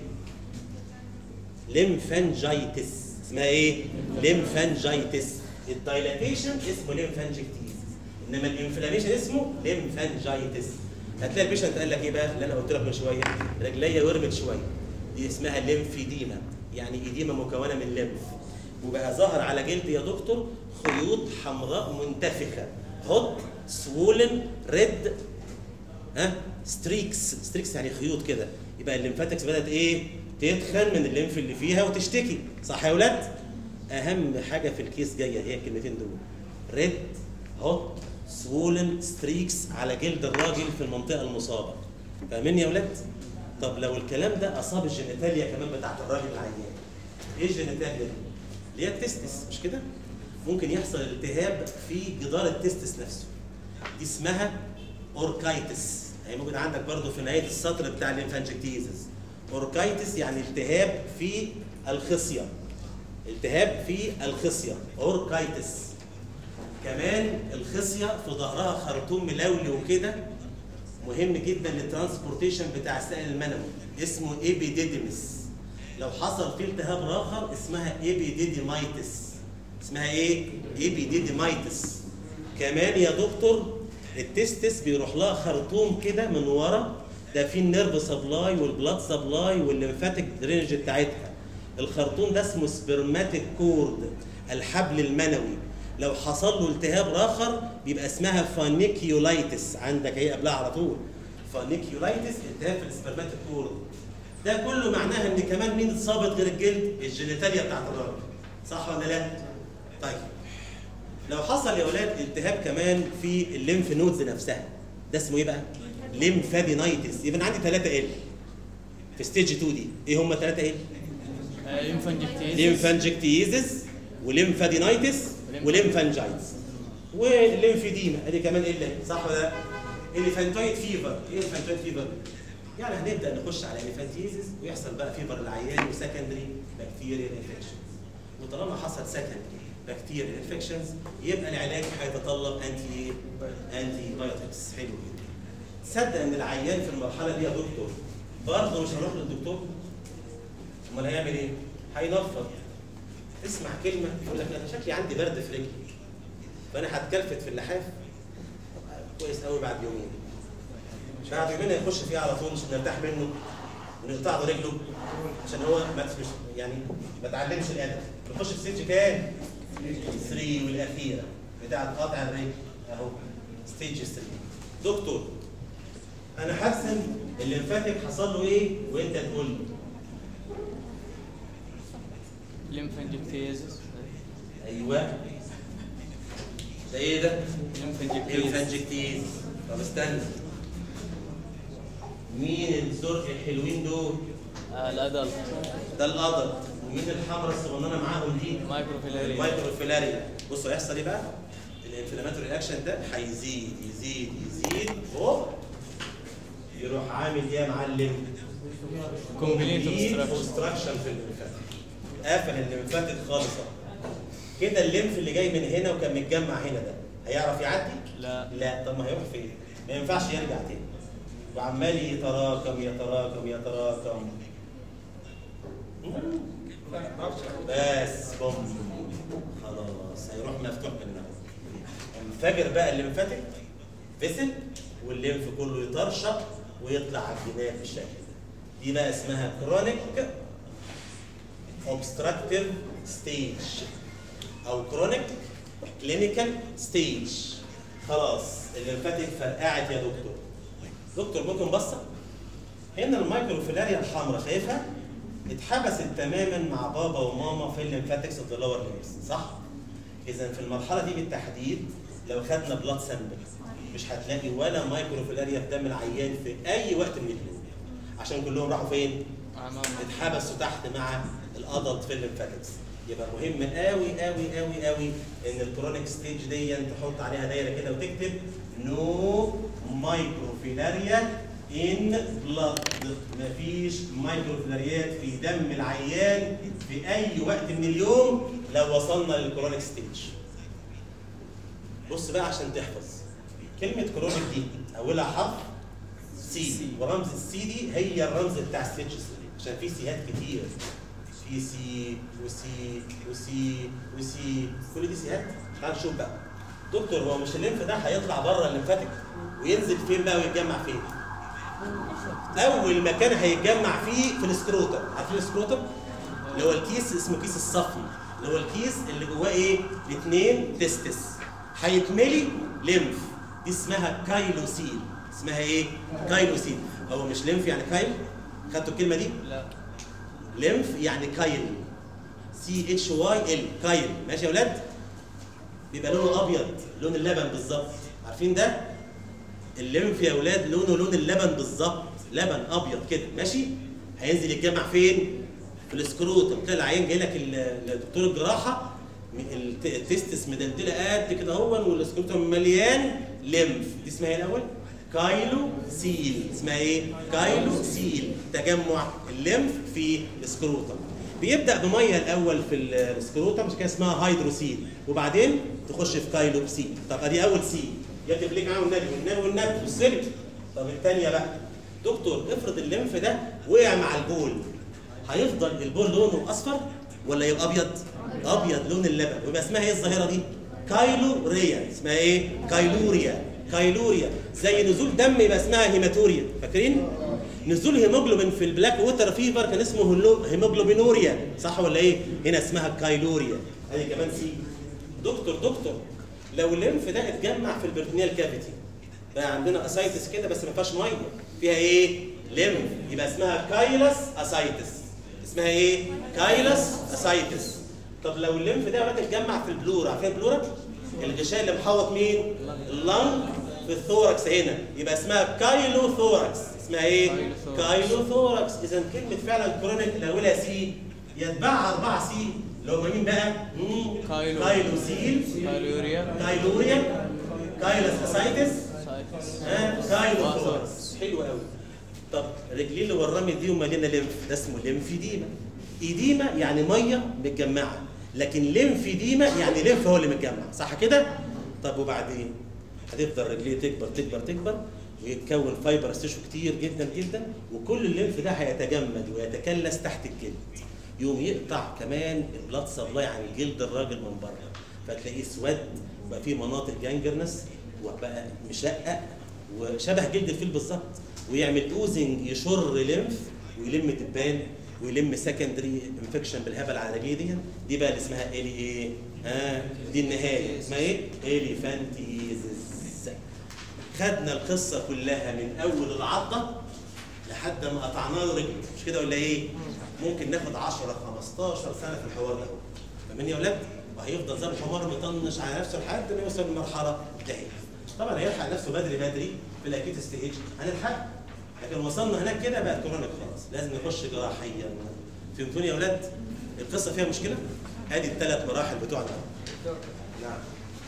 ليمفانجايتس اسمها ايه؟ ليمفانجايتس الدايلاتيشن اسمه ليمفانجكتيز انما الانفلاميشن اسمه ليمفانجايتس هتلاقي البيشنت قال لك ايه بقى اللي انا قلت لك من شويه رجليا ورمت شويه دي اسمها ليمفيديما يعني ايديما مكونه من ليمف وبقى ظهر على جلدي يا دكتور خيوط حمراء منتفخه هوت سوولن ريد ها ستريكس ستريكس يعني خيوط كده يبقى الليمفاتكس بدات ايه تتخن من الليمف اللي فيها وتشتكي صح يا ولاد اهم حاجه في الكيس جايه هي الكلمتين دول ريد هوت سوولن ستريكس على جلد الراجل في المنطقه المصابه فاهمين يا ولاد طب لو الكلام ده اصاب الجينيتاليا كمان بتاعت الراجل العيان ايه الجينيتاليا دي اللي هي التستس مش كده ممكن يحصل التهاب في جدار التستس نفسه دي اسمها اوركايتس هي موجود عندك برضو في نهايه السطر بتاع الليمفانجكتيزس اوركايتس يعني التهاب في الخصيه التهاب في الخصيه اوركايتس كمان الخصيه في ظهرها خرطوم ملولي وكده مهم جدا للترانسبورتيشن بتاع السائل المنوي اسمه ايبيديديمس لو حصل فيه التهاب اخر اسمها ايبيديديمايتس اسمها ايه ايبيديديمايتس كمان يا دكتور التستس بيروح لها خرطوم كده من ورا ده فيه النيرف سبلاي والبلاد سبلاي والليمفاتيك درينج بتاعتها الخرطوم ده اسمه سبرماتيك كورد الحبل المنوي لو حصل له التهاب اخر بيبقى اسمها فانيكيولايتس عندك اهي قبلها على طول فانيكيولايتس التهاب في السبرماتيك كورد ده كله معناها ان كمان مين اتصابت غير الجلد الجينيتاليا بتاعت الراجل صح ولا لا طيب لو حصل يا اولاد التهاب كمان في الليمف نودز نفسها ده اسمه ايه بقى ليمفادينايتس يبقى أنا عندي ثلاثه ال في ستيج 2 دي ايه هم ثلاثه ال ليمفانجكتيز ليمفانجكتيزس وليمفادينايتس وليمفانجايتس والليمفيديما ادي كمان ال صح ولا لا اليفانتويد فيفر ايه اليفانتويد فيفر يعني هنبدا نخش على اليفانتيزس ويحصل بقى فيفر العيان وسكندري بكتيريال انفكشنز وطالما حصل سكندري بكتيريال انفكشنز يبقى العلاج هيتطلب انتي انتي بايوتكس حلو جدا تصدق ان العيان في المرحله دي يا دكتور برضه مش هنروح للدكتور امال هيعمل ايه؟ هينفض تسمع كلمه يقول لك انا شكلي عندي برد في رجلي فانا هتكلفت في اللحاف كويس قوي بعد يومين بعد يومين هيخش فيه على طول مش نرتاح منه ونقطع له رجله عشان هو ما مش يعني ما اتعلمش الادب نخش في ستيج كام؟ 3 والاخيره بتاعت قطع الرجل اهو ستيج 3 دكتور انا حاسس الليمفاتيك حصل له ايه وانت تقول لي ليمفانجكتيز ايوه ده ايه ده؟ ليمفانجكتيز ليمفانجكتيز طب استنى مين الزرق الحلوين دول؟ الادلت ده القدر ومين الحمراء الصغننه معاهم دي؟ مايكروفيلاريا المايكروفيلاريا بصوا هيحصل ايه بقى؟ الانفلاماتوري رياكشن ده هيزيد يزيد يزيد هوب يروح عامل ايه يا معلم؟ كومبليت اوبستراكشن اوبستراكشن في الليمفاتيك قفل الليمفاتيك خالص أهو. كده الليمف اللي جاي من هنا وكان متجمع هنا ده هيعرف يعدي؟ لا لا طب ما هيروح فين؟ ما ينفعش يرجع تاني وعمال يتراكم يتراكم يتراكم بس بوم خلاص هيروح مفتوح من انفجر بقى الليمفاتيك فيسل والليمف كله يطرشق ويطلع على الجناب بالشكل ده دي بقى اسمها كرونيك obstructive stage او كرونيك كلينيكال ستيج خلاص الليمفاتيك فرقعت يا دكتور دكتور ممكن بصه هنا المايكروفيلاريا الحمراء شايفها اتحبست تماما مع بابا وماما في الليمفاتكس اوف ذا لور ليمبس صح اذا في المرحله دي بالتحديد لو خدنا بلاد سامبل مش هتلاقي ولا مايكروفيلاريا في دم العيان في اي وقت من اليوم عشان كلهم راحوا فين أمام اتحبسوا تحت مع الادلت في الليمفاتكس يبقى مهم قوي قوي قوي قوي ان الكرونيك ستيج دي تحط عليها دايره كده وتكتب نو مايكروفيلاريا ان بلاد مفيش مايكروفيلاريات في دم العيان في اي وقت من اليوم لو وصلنا للكرونيك ستيج بص بقى عشان تحفظ كلمه كرونيك دي اولها حرف سي ورمز السي دي هي الرمز بتاع الستيتشز عشان في سيهات كتير في سي وسي وسي وسي كل دي سيهات تعال نشوف بقى دكتور هو مش الليمف ده هيطلع بره الليمفاتيك وينزل فين بقى ويتجمع فين؟ اول مكان هيتجمع فيه في السكروتم عارفين السكروتم؟ اللي هو الكيس اسمه كيس الصفي اللي هو الكيس اللي جواه ايه؟ الاثنين تستس هيتملي ليمف دي اسمها كايلوسيل اسمها ايه؟ كايلوسيل هو مش ليمف يعني كايل؟ خدتوا الكلمه دي؟ لا ليمف يعني كايل سي اتش واي ال كايل ماشي يا اولاد بيبقى لونه ابيض لون اللبن بالظبط عارفين ده الليمف يا اولاد لونه لون اللبن بالظبط لبن ابيض كده ماشي هينزل يتجمع فين في السكروتم تلاقي العيان جاي لك ال- الدكتور الجراحه م- الت- التستس مدلدله قد كده هو والسكروتم مليان ليمف دي اسمها ايه الاول كايلو سيل اسمها ايه كايلو سيل تجمع الليمف في السكروتم بيبدا بميه الاول في السكروتم عشان كده اسمها هيدروسيل وبعدين تخش في كايلو سيل طب ادي اول سيل يكتب ليك معاه والنبي والنبي والنبي بص لي طب الثانيه بقى دكتور افرض الليمف ده وقع مع البول هيفضل البول لونه اصفر ولا يبقى ابيض؟ ابيض لون اللبن ويبقى اسمها ايه الظاهره دي؟ كايلوريا اسمها ايه؟ كايلوريا كايلوريا زي نزول دم يبقى اسمها هيماتوريا فاكرين؟ نزول هيموجلوبين في البلاك ووتر فيفر كان اسمه هلو- هيموجلوبينوريا صح ولا ايه؟ هنا اسمها كايلوريا ادي كمان سي دكتور دكتور لو الليمف ده اتجمع في البرتونيال كافيتي بقى عندنا اسايتس كده بس ما فيهاش ميه فيها ايه؟ ليمف يبقى اسمها كايلس اسايتس اسمها ايه؟ كايلس اسايتس طب لو الليمف ده بقى اتجمع في البلورا عارفين البلورا؟ الغشاء اللي محوط مين؟ اللنج في الثوركس هنا يبقى اسمها كايلو ثوركس اسمها ايه؟ كايلوثوركس. كايلو ثوركس اذا كلمه فعلا كرونيك الاولى سي يتبعها اربعه سي اللي هم مين بقى؟ مم. كايلو. كايلو سيل كالوريا كايلوريا كايلس اسايتس سايتس ها كايلو وثوركس. ثوركس حلو قوي طب رجليه اللي ورامي دي ومليانه ليمف ده اسمه ليمفيديما ايديما يعني ميه متجمعه لكن ليمفيديما يعني ليمف هو اللي متجمع صح كده طب وبعدين هتفضل رجليه تكبر تكبر تكبر ويتكون فايبر تيشو كتير جدا جدا وكل الليمف ده هيتجمد ويتكلس تحت الجلد يقوم يقطع كمان البلاد سبلاي عن جلد الراجل من بره فتلاقيه اسود وبقى فيه مناطق جانجرنس وبقى مشقق وشبه جلد الفيل بالظبط ويعمل اوزنج يشر ليمف ويلم دبان ويلم سكندري انفكشن بالهبل على رجليه دي دي بقى اللي اسمها الي ايه؟ ها دي النهايه اسمها ايه؟ اليفانتيزس خدنا القصه كلها من اول العضه لحد ما قطعنا له رجله مش كده ولا ايه؟ ممكن ناخد 10 15 سنه في الحوار ده فاهمين يا اولاد؟ وهيفضل زي الحمار مطنش على نفسه لحد ما يوصل للمرحله دهية طبعا هيلحق نفسه بدري بدري في الاكيد ستيج هنلحق لكن وصلنا هناك كده بقت كورونا خلاص لازم نخش جراحيا فهمتوني يا اولاد؟ القصه فيها مشكله؟ ادي الثلاث مراحل بتوعنا نعم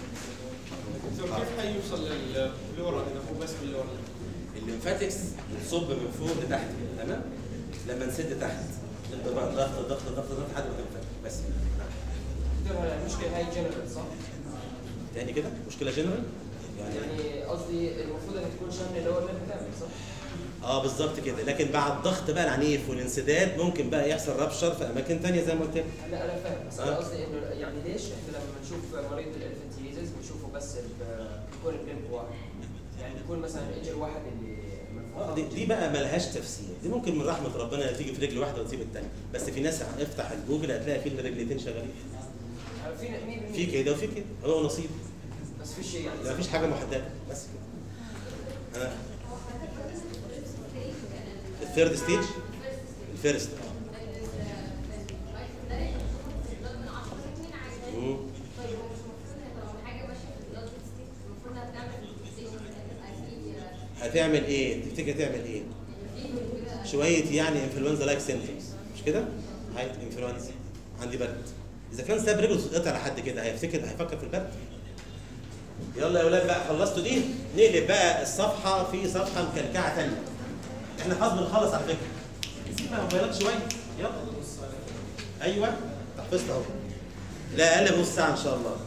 دكتور كيف حيوصل للفلورا اذا هو بس باللورا؟ الليمفاتكس بتصب من فوق لتحت كده تمام لما نسد تحت نبدا بقى ضغط ضغط ضغط ضغط لحد ما تنفك بس نعم. دكتور المشكله هاي جنرال صح؟ تاني كده مشكله جنرال يعني يعني قصدي المفروض ان تكون شامله اللي هو الليل كامل صح؟ اه بالظبط كده لكن بعد الضغط بقى العنيف والانسداد ممكن بقى يحصل رابشر في اماكن تانية زي ما قلت لك لا انا فاهم بس آه. انا قصدي انه يعني ليش احنا لما بنشوف مريض الانفنتيزز بنشوفه بس ال- بيكون البلمب واحد يعني بيكون مثلا اجر واحد اللي آه، مرفوع دي, دي بقى ملهاش تفسير دي ممكن من رحمه ربنا تيجي في رجل واحده وتسيب الثانيه بس في ناس افتح الجوجل هتلاقي في الرجلتين شغالين يعني في مين في كده وفي كده هو نصيب بس في شيء يعني لا مفيش حاجه محدده بس كده ها الثيرد ستيج الفيرست مم. هتعمل ايه؟ تفتكر تعمل ايه؟ شويه يعني انفلونزا لايك سيمتومز مش كده؟ هاي انفلونزا عندي برد اذا كان ساب رجله تتقطع لحد كده هيفتكر هيفكر في البرد يلا يا ولاد بقى خلصتوا دي نقلب بقى الصفحه في صفحه مكلكعه ثانيه احنا خلاص بنخلص على فكره نسيب بقى موبايلات شويه يلا ايوه تحفظت اهو لا اقل من نص ساعه ان شاء الله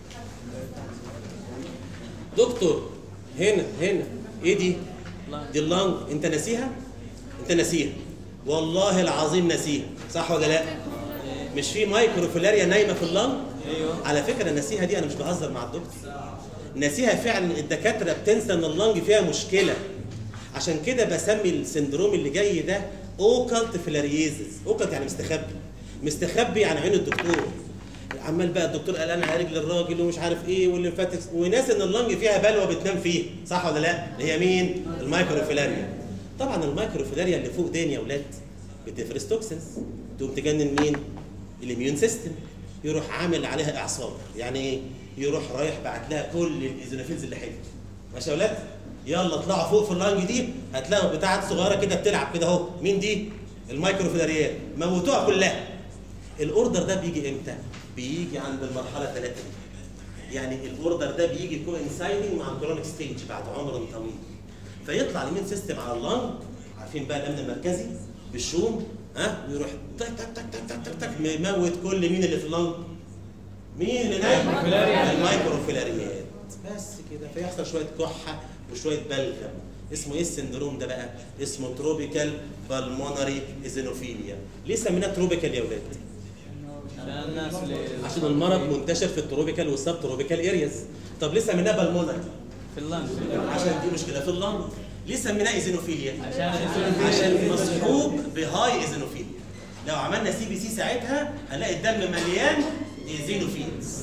دكتور هنا هنا ايه دي؟ دي اللنج انت ناسيها؟ انت ناسيها والله العظيم ناسيها صح ولا لا؟ مش في مايكروفيلاريا نايمه في اللنج؟ ايوه على فكره ناسيها دي انا مش بهزر مع الدكتور ناسيها فعلا الدكاتره بتنسى ان اللنج فيها مشكله عشان كده بسمي السندروم اللي جاي ده اوكالت فيلاريزز اوكالت يعني مستخبي مستخبي عن عين الدكتور عمال بقى الدكتور قلقان على رجل الراجل ومش عارف ايه واللي فاتك وناس ان اللنج فيها بلوه بتنام فيه صح ولا لا اللي هي مين المايكروفيلاريا طبعا المايكروفيلاريا اللي فوق دين يا اولاد بتفرز توكسنز تقوم تجنن مين الاميون سيستم يروح عامل عليها اعصار يعني ايه يروح رايح بعت لها كل الايزونوفيلز اللي حلوه ماشي يا اولاد يلا اطلعوا فوق في اللانج دي هتلاقوا بتاعات صغيره كده بتلعب كده اهو مين دي المايكروفيلاريات موتوها كلها الاوردر ده بيجي امتى بيجي عند المرحله 3 يعني الاوردر ده بيجي كوينسايدنج مع الكرونيك ستيج بعد عمر طويل فيطلع اليمين سيستم على اللنج عارفين بقى الامن المركزي بالشوم ها ويروح تك تك تك تك تك تك تك مموت كل مين اللي في اللنج مين اللي نايم المايكروفيلاريات بس كده فيحصل شويه كحه وشويه بلغم اسمه ايه السندروم ده بقى اسمه تروبيكال بالمونري ايزينوفيليا ليه سميناه تروبيكال يا اولاد عشان الناس اللي عشان المرض منتشر في التروبيكال والسب تروبيكال ارياز طب ليه سميناه بالمونري في اللانش عشان دي مشكله في اللنج ليه سميناه ايزينوفيليا عشان عشان مصحوب بهاي ايزينوفيليا لو عملنا سي بي سي ساعتها هنلاقي الدم مليان ايزينوفيلز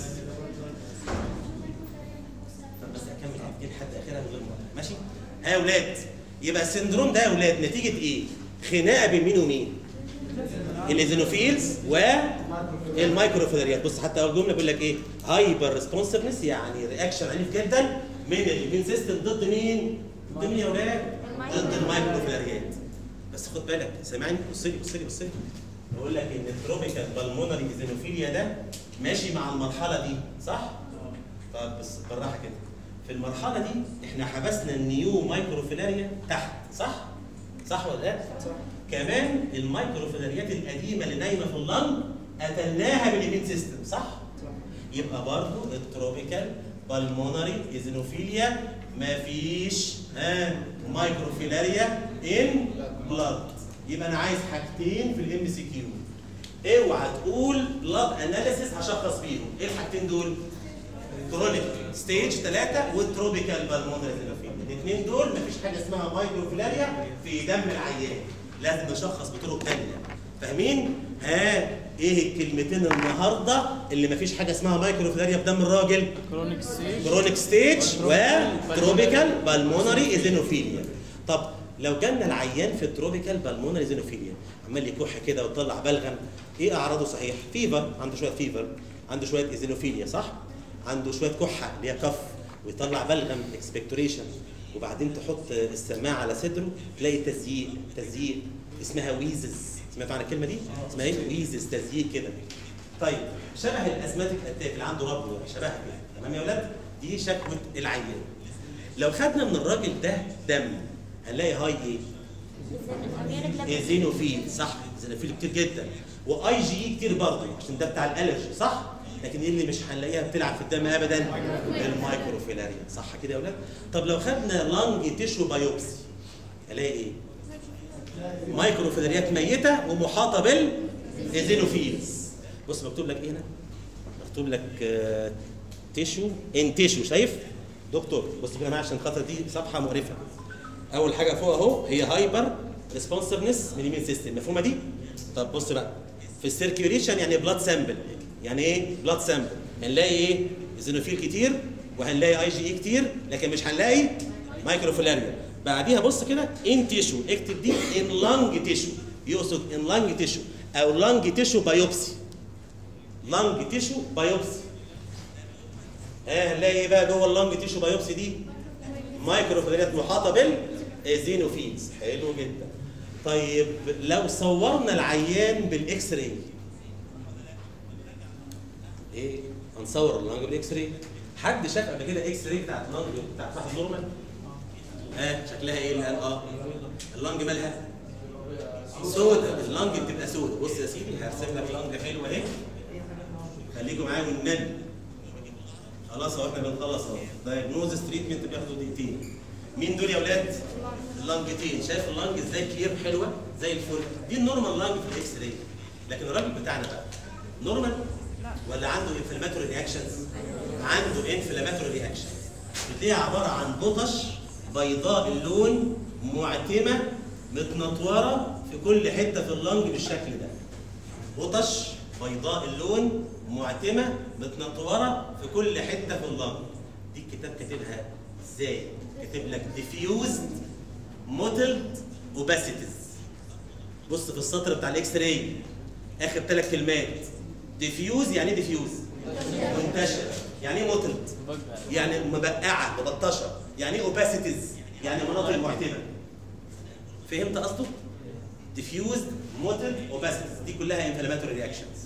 طب بس اكمل حاجتين حد اخرها من غير مرة. ماشي ها يا اولاد يبقى السندروم ده يا اولاد نتيجه ايه خناقه بين مين ومين الايزينوفيلز والمايكروفيلاريات بص حتى اول جمله بيقول لك ايه هايبر ريسبونسفنس يعني رياكشن عنيف جدا من الاميون سيستم ضد مين ضد مين يا اولاد ضد المايكروفيلاريات بس خد بالك سامعني بص لي بص لي بص لي بقول لك ان التروبيكال بالمونري ايزينوفيليا ده ماشي مع المرحله دي صح طب بس بالراحه كده في المرحله دي احنا حبسنا النيو مايكروفيلاريا تحت صح صح ولا لا صح كمان المايكروفيلاريات القديمه اللي نايمه في اللنج قتلناها بالإيمين سيستم صح يبقى برضو التروبيكال بالمونري ايزينوفيليا مفيش ها مايكروفيلاريا ان بلاد يبقى انا عايز حاجتين في الام سي كيو اوعى تقول بلاد اناليسيس هشخص بيهم ايه الحاجتين دول كرونيك ستيج 3 والتروبيكال بالمونري ايزينوفيليا الاثنين دول مفيش حاجه اسمها مايكروفيلاريا في دم العيان لازم نشخص بطرق ثانيه فاهمين ها ايه الكلمتين النهارده اللي مفيش حاجه اسمها مايكروفيلاريا في دم الراجل كرونيك ستيج كرونيك ستيج وتروبيكال بالمونري ايزينوفيليا طب لو جالنا العيان في التروبيكال بالمونري ايزينوفيليا عمال يكح كده ويطلع بلغم ايه اعراضه صحيح فيفر عنده شويه فيفر عنده شويه ايزينوفيليا صح عنده شويه كحه اللي هي كف ويطلع بلغم اكسبكتوريشن وبعدين تحط السماعه على صدره تلاقي تزييق تزييق اسمها ويزز سمعت عن الكلمه دي اسمها ايه ويزز تزييق كده طيب شبه الازماتيك اتاك اللي عنده ربو شبهها كده تمام يا ولاد دي شكوى العيان لو خدنا من الراجل ده دم هنلاقي هاي ايه ايزينوفيل صح ايزينوفيل كتير جدا واي جي اي كتير برضه عشان ده بتاع الالرجي صح لكن ايه اللي مش هنلاقيها بتلعب في الدم ابدا المايكروفيلاريا صح كده يا اولاد طب لو خدنا لانج تيشو بايوبسي الاقي ايه مايكروفيلاريات ميته ومحاطه بالايزينوفيلز بص مكتوب لك ايه هنا مكتوب لك آه، تيشو ان تيشو شايف دكتور بص كده معايا عشان خاطر دي صفحه مقرفه اول حاجه فوق اهو هي هايبر ريسبونسفنس من اليمين سيستم مفهومه دي طب بص بقى في السيركيوليشن يعني بلاد سامبل يعني ايه بلاد سامبل هنلاقي ايه زينوفيل كتير وهنلاقي اي جي اي كتير لكن مش هنلاقي مايكروفيلاريا بعديها بص كده ان تيشو اكتب دي ان لانج تيشو يقصد ان لانج تيشو او لانج تيشو بايوبسي لانج تيشو بايوبسي ها هنلاقي ايه بقى جوه اللانج تيشو بايوبسي دي مايكروفيلاريات محاطه بالزينوفيلز حلو جدا طيب لو صورنا العيان بالاكس راي ايه هنصور اللانج بالاكس راي حد شاف قبل كده اكس راي بتاعت اللانج بتاعت واحد نورمال ها شكلها ايه اللي قال اه اللانج مالها سودا اللانج بتبقى سودا بص يا سيدي هرسم لك لانج حلوه اهي خليكم معايا والنبي خلاص اهو احنا بنخلص اهو دايجنوزس تريتمنت بياخدوا دقيقتين مين دول يا اولاد؟ اللانجتين شايف اللانج ازاي كلير حلوه زي الفل دي النورمال لانج في الاكس راي لكن الراجل بتاعنا بقى نورمال ولا عنده انفلاماتوري رياكشنز؟ عنده انفلاماتوري رياكشنز بتلاقيها عباره عن بطش بيضاء اللون معتمه متنطوره في كل حته في اللانج بالشكل ده بطش بيضاء اللون معتمه متنطوره في كل حته في اللنج دي الكتاب كاتبها ازاي كاتب لك diffused mottled opacities بص في السطر بتاع الاكس راي اخر ثلاث كلمات diffuse يعني ايه diffuse منتشره يعني ايه mottled بقى يعني مبقعه مبطشه يعني ايه opacities يعني مناطق معتمه فهمت قصده diffused mottled opacities دي كلها inflammatory reactions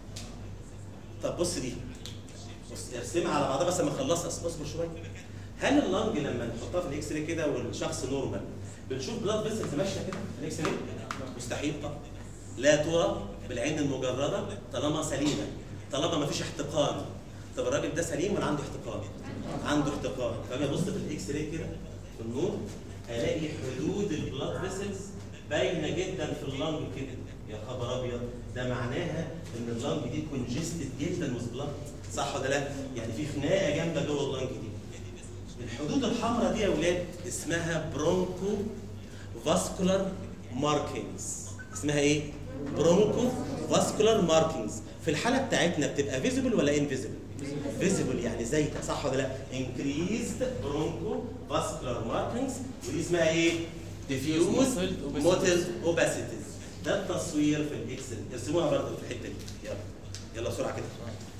طب بص دي بص ارسمها على بعضها بس لما اخلصها اصبر شويه هل اللنج لما نحطها في الاكس راي كده والشخص نورمال بنشوف بلاد فيسلز ماشيه كده في الاكس راي مستحيل طبعا لا ترى بالعين المجرده طالما سليمه طالما ما فيش احتقان طب الراجل ده سليم ولا عنده احتقان؟ عنده احتقان فاجي ابص في الاكس راي كده في النور الاقي حدود البلاد فيسلز باينه جدا في اللنج كده يا خبر ابيض ده معناها ان اللنج دي كونجستد جدا وذ بلاد صح ولا لا؟ يعني في خناقه جامده جوه اللنج دي الحدود الحمراء دي يا اولاد اسمها برونكو فاسكولار ماركينجز اسمها ايه؟ برونكو فاسكولار ماركينجز في الحاله بتاعتنا بتبقى فيزيبل ولا انفيزيبل؟ فيزيبل يعني زايده صح ولا لا؟ انكريزد برونكو فاسكولار ماركينجز ودي اسمها ايه؟ ديفيوز Mottled موتل اوباسيتيز ده التصوير في الاكسل ارسموها برضه في الحته دي يلا يلا بسرعه كده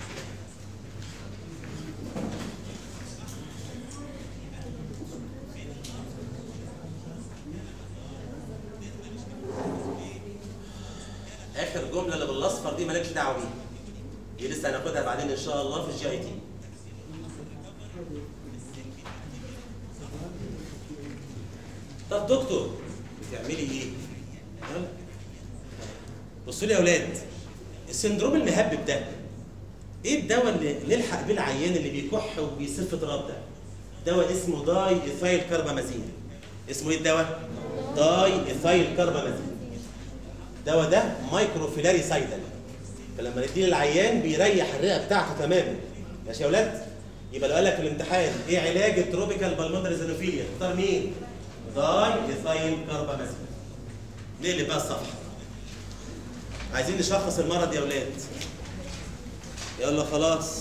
اخر جمله اللي بالاصفر دي مالكش دعوه بيها دي لسه هناخدها بعدين ان شاء الله في الجي اي تي طب دكتور بتعملي ايه؟ يلا. بصوا لي يا اولاد السندروم المهبب ده ايه الدواء اللي نلحق بيه العيان اللي بيكح وبيسف تراب ده؟ دواء اسمه داي ايثايل كربامازين اسمه ايه الدواء؟ داي ايثايل كربامازين الدواء ده مايكروفيلاري سايدل فلما نديه للعيان بيريح الرئه بتاعته تماما ماشي يا اولاد؟ يبقى لو قال لك في الامتحان ايه علاج التروبيكال بالمونري زينوفيليا؟ تختار مين؟ داي ايثايل كربامازين نقلب بقى الصفحه عايزين نشخص المرض يا اولاد يلا خلاص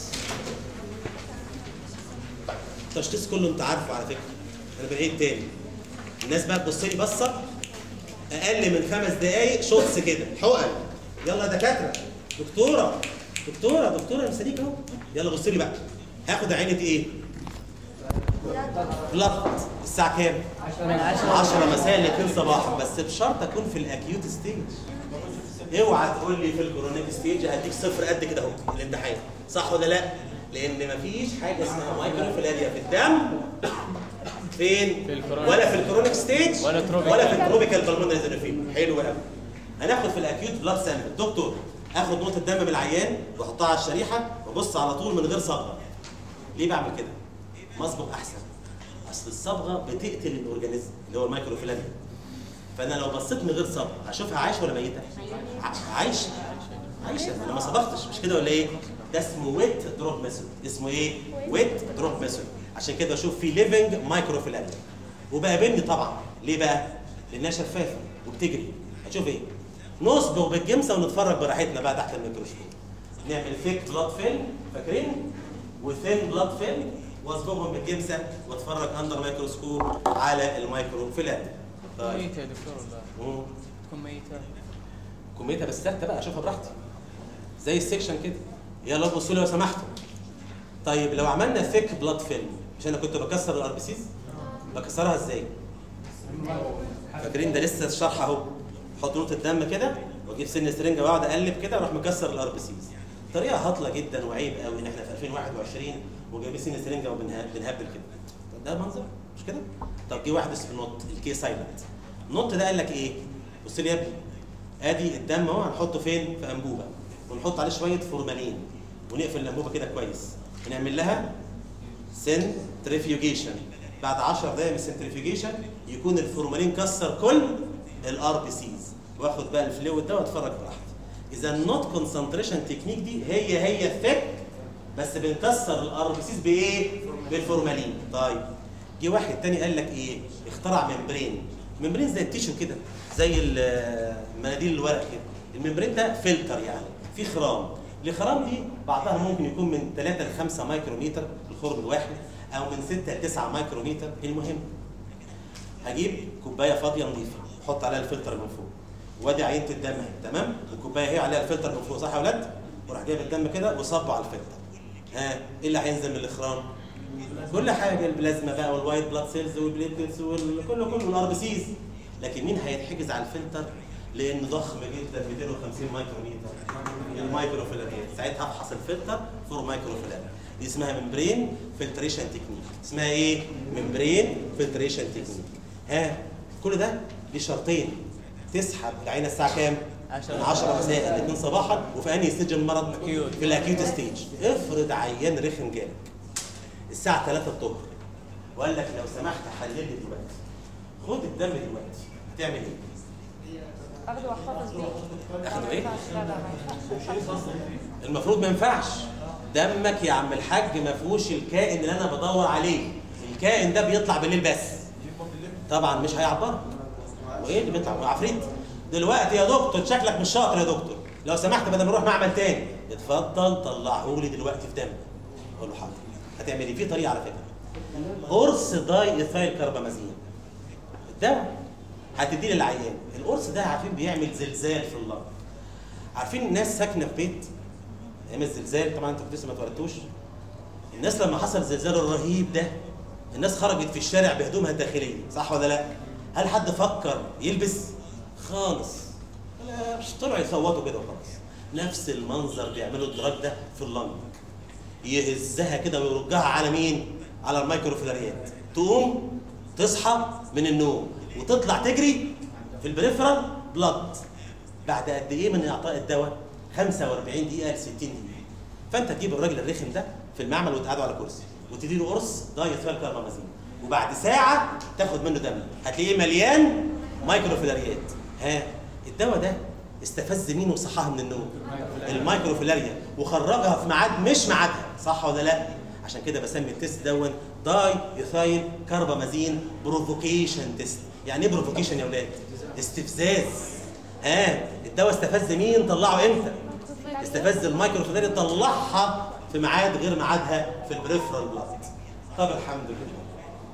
التشخيص كله انت عارفه على فكره انا بعيد تاني الناس بقى تبص لي بصه اقل من خمس دقايق شوتس كده حقن يلا يا دكاتره دكتوره دكتوره دكتوره مستنيك اهو يلا بص لي بقى هاخد عينه ايه؟ بلط الساعه كام؟ 10 مساء ل 2 صباحا بس بشرط اكون في الاكيوت ستيج اوعى تقول لي في الكرونيك ستيج هديك صفر قد كده اهو الامتحان صح ولا لا؟ لان مفيش حاجه اسمها مايكروفيلاريا في الدم فين؟ في الكرونيك. ولا في الكرونيك ستيج ولا تروبيكال. ولا في التروبيكال بالمونري زينوفيل حلو قوي هناخد في الاكيوت بلاد سامبل دكتور اخد نقطه دم من العيان واحطها على الشريحه وابص على طول من غير صبغه ليه بعمل كده مصبغ احسن اصل الصبغه بتقتل الاورجانيزم اللي هو الميكروفيلاريا فانا لو بصيت من غير صبغه هشوفها عايشه ولا ميته ع- عايشه عايشه انا ما صبغتش مش كده ولا ايه ده اسمه ويت دروب ميثود اسمه ايه ويت دروب ميثود عشان كده اشوف في ليفنج مايكروفيلاريا وبقابلني طبعا ليه بقى لانها شفافه وبتجري هتشوف ايه نصبغ بالجمسه ونتفرج براحتنا بقى تحت الميكروسكوب نعمل فيك بلاد فيلم فاكرين وثين بلاد فيلم واصبغهم بالجمسه واتفرج اندر ميكروسكوب على الميكروفيلاريا طيب ميتة يا دكتور ولا مم. تكون ميتة كميتها بس ثابته بقى اشوفها براحتي زي السكشن كده يلا بصوا لي لو سمحتوا طيب لو عملنا ثيك بلاد فيلم مش انا كنت بكسر الار بي سيز بكسرها ازاي فاكرين ده لسه الشرح اهو احط نقطه دم كده واجيب سن سرنجه واقعد اقلب كده واروح مكسر الار بي سيز طريقه هطله جدا وعيب قوي ان احنا في 2021 وجايبين سن سرنجه وبنهبل كده طب ده منظر مش كده طب جه واحد اسمه نوت الكي سايلنت نوت ده قال لك ايه بص لي يا ابني ادي الدم اهو هنحطه فين في انبوبه ونحط عليه شويه فورمالين ونقفل الانبوبه كده كويس ونعمل لها سنتريفيوجيشن بعد 10 دقايق من السنتريفيوجيشن يكون الفورمالين كسر كل الار بي سيز واخد بقى الفلويد ده واتفرج براحتي اذا النوت كونسنتريشن تكنيك دي هي هي الثيك بس بنكسر الار بي سيز بايه بالفورمالين طيب جه واحد تاني قال لك ايه اخترع ممبرين ممبرين زي التيشو كده زي ال- مناديل الورق كده الممبرين ده فلتر يعني في خرام الخرام دي بعضها ممكن يكون من 3 ل 5 مايكروميتر الخرم الواحد او من 6 ل 9 مايكروميتر المهم هجيب كوبايه فاضيه نظيفه احط عليها الفلتر من فوق وادي عينه الدم اهي تمام والكوبايه هي عليها الفلتر من فوق صح يا ولاد وراح جايب الدم كده وصبه على الفلتر ها ايه اللي هينزل من الاخرام كل حاجه البلازما بقى والوايت بلاد سيلز والبليتلز وكله كله والار بي سيز لكن مين هيتحجز على الفلتر لانه ضخم جدا 250 مايكروميتر المايكروفيلاريات ساعتها افحص الفلتر فور مايكروفيلاريات دي اسمها ممبرين فلتريشن تكنيك اسمها ايه ممبرين فلتريشن تكنيك ها كل ده ليه شرطين تسحب العينه الساعه كام عشرة. من 10 مساء ل 2 صباحا وفي انهي ستيج المرض أكيوت. في الاكيوت ستيج افرض عيان رخم جالك الساعه 3 الظهر وقال لك لو سمحت حلل لي دلوقتي خد الدم دلوقتي هتعمل ايه اخده واحتفظ بيه اخده ايه؟ لا لا ما ينفعش. المفروض ما ينفعش دمك يا عم الحاج ما فيهوش الكائن اللي انا بدور عليه الكائن ده بيطلع بالليل بس طبعا مش هيعبر وايه اللي بيطلع هو عفريت دلوقتي يا دكتور شكلك مش شاطر يا دكتور لو سمحت بدل ما نروح معمل تاني اتفضل طلعه لي دلوقتي في دم اقول له حاضر هتعمل ايه في طريقه على فكره قرص داي ايثايل كربامازين الدواء هتديه للعيان القرص ده عارفين بيعمل زلزال في اللنج عارفين الناس ساكنه في بيت ايام الزلزال طبعا انتوا لسه ما اتولدتوش الناس لما حصل الزلزال الرهيب ده الناس خرجت في الشارع بهدومها الداخليه صح ولا لا هل حد فكر يلبس خالص لا مش طلعوا يصوتوا كده وخلاص نفس المنظر بيعملوا الدراج ده في اللنج يهزها كده ويرجعها على مين على الميكروفيلاريات تقوم تصحى من النوم وتطلع تجري في البريفرال بلاد بعد قد ايه من اعطاء الدواء 45 دقيقه ل 60 دقيقه فانت تجيب الراجل الرخم ده في المعمل وتقعده على كرسي وتدي له قرص دايثوال كاربامازين وبعد ساعه تاخد منه دم هتلاقيه مليان مايكروفيلاريات ها الدواء ده استفز مين وصحاها من النوم المايكروفيلاريا وخرجها في ميعاد مش ميعادها صح ولا لا عشان كده بسمي التيست دون داي ايثايل كاربامازين بروفوكيشن تيست يعني ايه بروفوكيشن يا اولاد استفزاز ها الدواء استفز مين طلعه امتى استفز المايكروفيلاريا طلعها في ميعاد غير ميعادها في البريفرال بلاد طب الحمد لله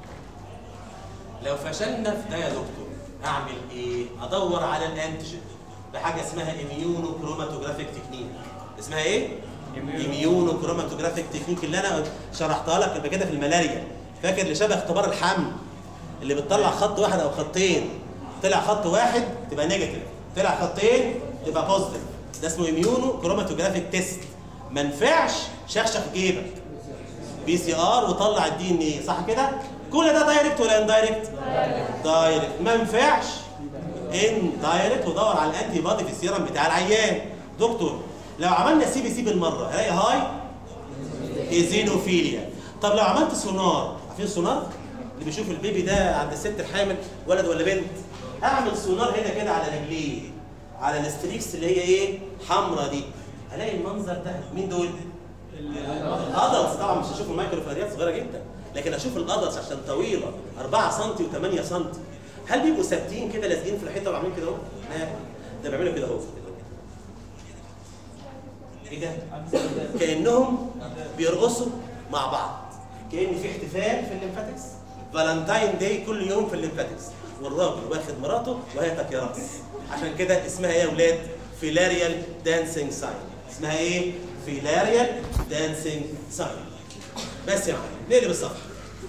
لو فشلنا في ده يا دكتور اعمل ايه ادور على الانتيجين بحاجه اسمها اميونو كروماتوجرافيك تكنيك اسمها ايه اميونو كروماتوجرافيك تكنيك اللي انا شرحتها لك قبل كده في الملاريا فاكر اللي شبه اختبار الحمل اللي بتطلع خط واحد او خطين طلع خط واحد تبقى نيجاتيف طلع خطين تبقى بوزيتيف ده اسمه اميونو كروماتوجرافيك تيست ما نفعش شخشخ جيبك بي سي ار وطلع الدي ان ايه صح كده كل ده دايركت ولا اندايركت دايركت ما ينفعش ان دايركت ودور على الانتي بادي في السيرم بتاع العيان دكتور لو عملنا سي بي سي بالمره هلاقي هاي ايزينوفيليا طب لو عملت سونار عارفين السونار اللي بيشوف البيبي ده عند الست الحامل ولد ولا بنت اعمل سونار هنا كده على رجليه على الاستريكس اللي هي ايه حمراء دي هلاقي المنظر ده مين دول الادلتس طبعا مش هشوف المايكرو فلاريات صغيره جدا لكن اشوف الادلتس عشان طويله 4 سم و8 سم هل بيبقوا ثابتين كده لازقين في الحيطه وعاملين كده اهو؟ لا ده بيعملوا كده اهو ايه ده؟ كانهم بيرقصوا مع بعض كان في احتفال في الليمفاتكس فالنتاين داي كل يوم في الليمفاتكس والراجل واخد مراته وهي يا رقص عشان كده اسمها ايه يا اولاد؟ فيلاريال دانسينج ساين اسمها ايه؟ فيلاريال دانسينج ساين بس يا معلم نقلب الصفحه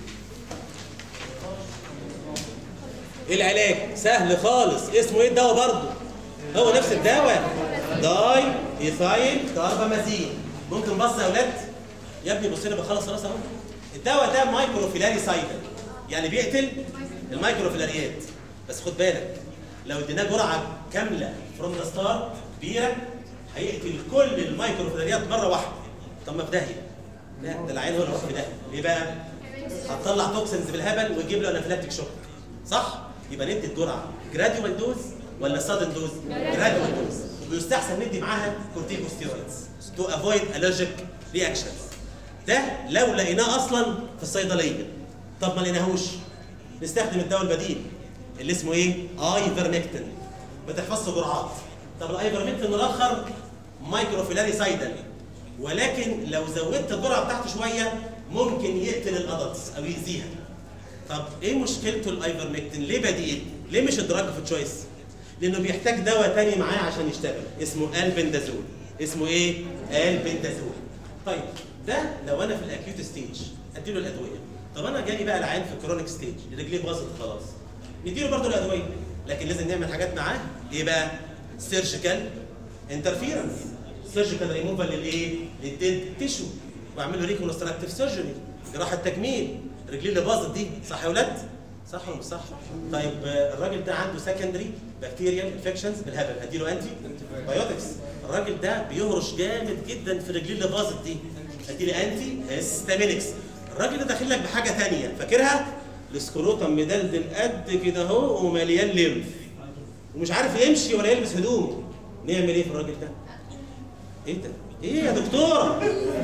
العلاج سهل خالص اسمه ايه الدواء برضه هو نفس الدواء داي ايثايل كاربامازين ممكن بص يا اولاد يا ابني بص لي بخلص خلاص اهو الدواء ده مايكروفيلاري سايدر يعني بيقتل المايكروفيلاريات بس خد بالك لو اديناه جرعه كامله فروم ذا ستار كبيره هيقتل كل المايكروفيلاريات مره واحده طب ما في داهيه لا ده العين هو اللي في داهيه ليه بقى؟ هتطلع توكسنز بالهبل وتجيب له انافيلاكتيك شوك صح؟ يبقى ندي الجرعه جراديوال دوز ولا سادن دوز؟ جراديوال دوز ويستحسن ندي معاها كورتيكوستيرويدز تو افويد الرجيك رياكشنز ده لو لقيناه اصلا في الصيدليه طب ما لقيناهوش نستخدم الدواء البديل اللي اسمه ايه؟ ايفرمكتين بتحفظ جرعات طب الايفرمكتين الاخر مايكروفيلاري سايدل ولكن لو زودت الجرعه بتاعته شويه ممكن يقتل الادلتس او يأذيها طب ايه مشكلته الايفرمكتين؟ ليه بديل؟ ليه مش الدراج في تشويس؟ لانه بيحتاج دواء تاني معاه عشان يشتغل اسمه البندازول اسمه ايه؟ البندازول طيب ده لو انا في الاكيوت ستيج اديله الادويه طب انا جالي بقى العيان في الكرونيك ستيج رجليه باظت خلاص نديله برضه الادويه لكن لازم نعمل حاجات معاه ايه بقى؟ سيرجيكال انترفيرنس سيرجيكال ريموفال للايه؟ للديد تيشو واعمل له ريكونستراكتيف سيرجري جراحه تكميل رجليه اللي باظت دي صح يا ولاد؟ صح ولا مش صح؟ طيب آه، الراجل ده عنده سكندري بكتيريال انفكشنز بالهبل هديله انتي بايوتكس الراجل ده بيهرش جامد جدا في رجليه اللي باظت دي هديله انتي هيستامينكس الراجل ده داخل لك بحاجه ثانيه فاكرها؟ السكروتم مدلدل قد كده اهو ومليان ليمف ومش عارف يمشي ولا يلبس هدوم نعمل ايه في الراجل ده؟ ايه ده؟ ايه يا دكتوره؟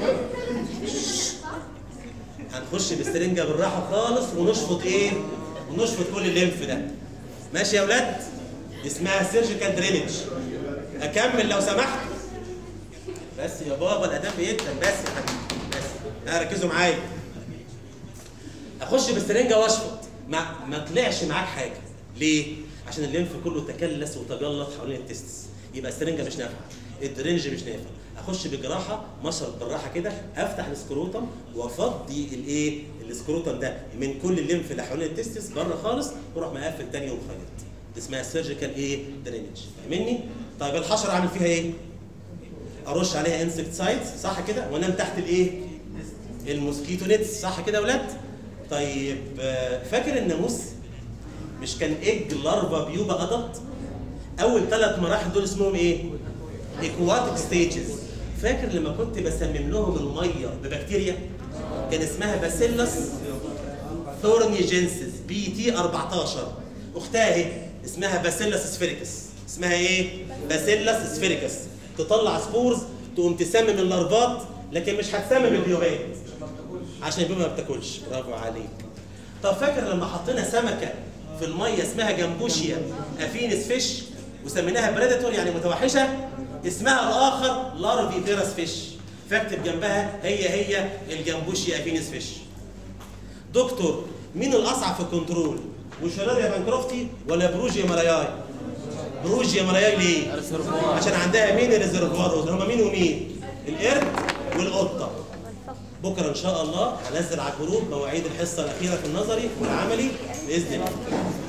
هنخش بالسرنجه بالراحه خالص ونشفط ايه؟ ونشفط كل الليمف ده. ماشي يا اولاد؟ اسمها سيرجيكال درينج. اكمل لو سمحت. بس يا بابا الاداب بيتم بس يا حبيبي بس ها ركزوا معايا. اخش بالسرنجه واشفط ما ما طلعش معاك حاجه. ليه؟ عشان الليمف كله تكلس وتجلط حوالين التستس. يبقى السرنجه مش نافعه. الدرينج مش نافع. اخش بجراحه مشرط بالراحه كده افتح السكروتم وافضي الايه السكروتم ده من كل الليمف اللي حوالين التستس بره خالص واروح مقفل تاني ومخيط دي اسمها سيرجيكال ايه درينج فاهمني طيب الحشره اعمل فيها ايه ارش عليها انسكتسايدز صح كده وانام تحت الايه الموسكيتو نتس صح كده يا اولاد طيب آه، فاكر الناموس مش كان ايج لارفا بيوبا ادلت اول ثلاث مراحل دول اسمهم ايه اكواتيك ستيجز فاكر لما كنت بسمم لهم الميه ببكتيريا كان اسمها باسيلس ثورنيجينسيس بي تي 14 اختها اهي اسمها باسيلس سفيريكس اسمها ايه باسيلس سفيريكس تطلع سبورز تقوم تسمم اللارفات لكن مش هتسمم البيوبات عشان البيوبه ما بتاكلش برافو عليك طب فاكر لما حطينا سمكه في الميه اسمها جامبوشيا افينس فيش وسميناها بريداتور يعني متوحشه اسمها الاخر لارفي فيروس فيش فاكتب جنبها هي هي الجامبوشيا افينس فيش دكتور مين الاصعب في الكنترول وشراريا بانكروفتي ولا بروجيا مراياي بروجيا مراياي ليه عشان عندها مين الريزرفوار هم مين ومين القرد والقطه بكره ان شاء الله هنزل على الجروب مواعيد الحصه الاخيره في النظري والعملي باذن الله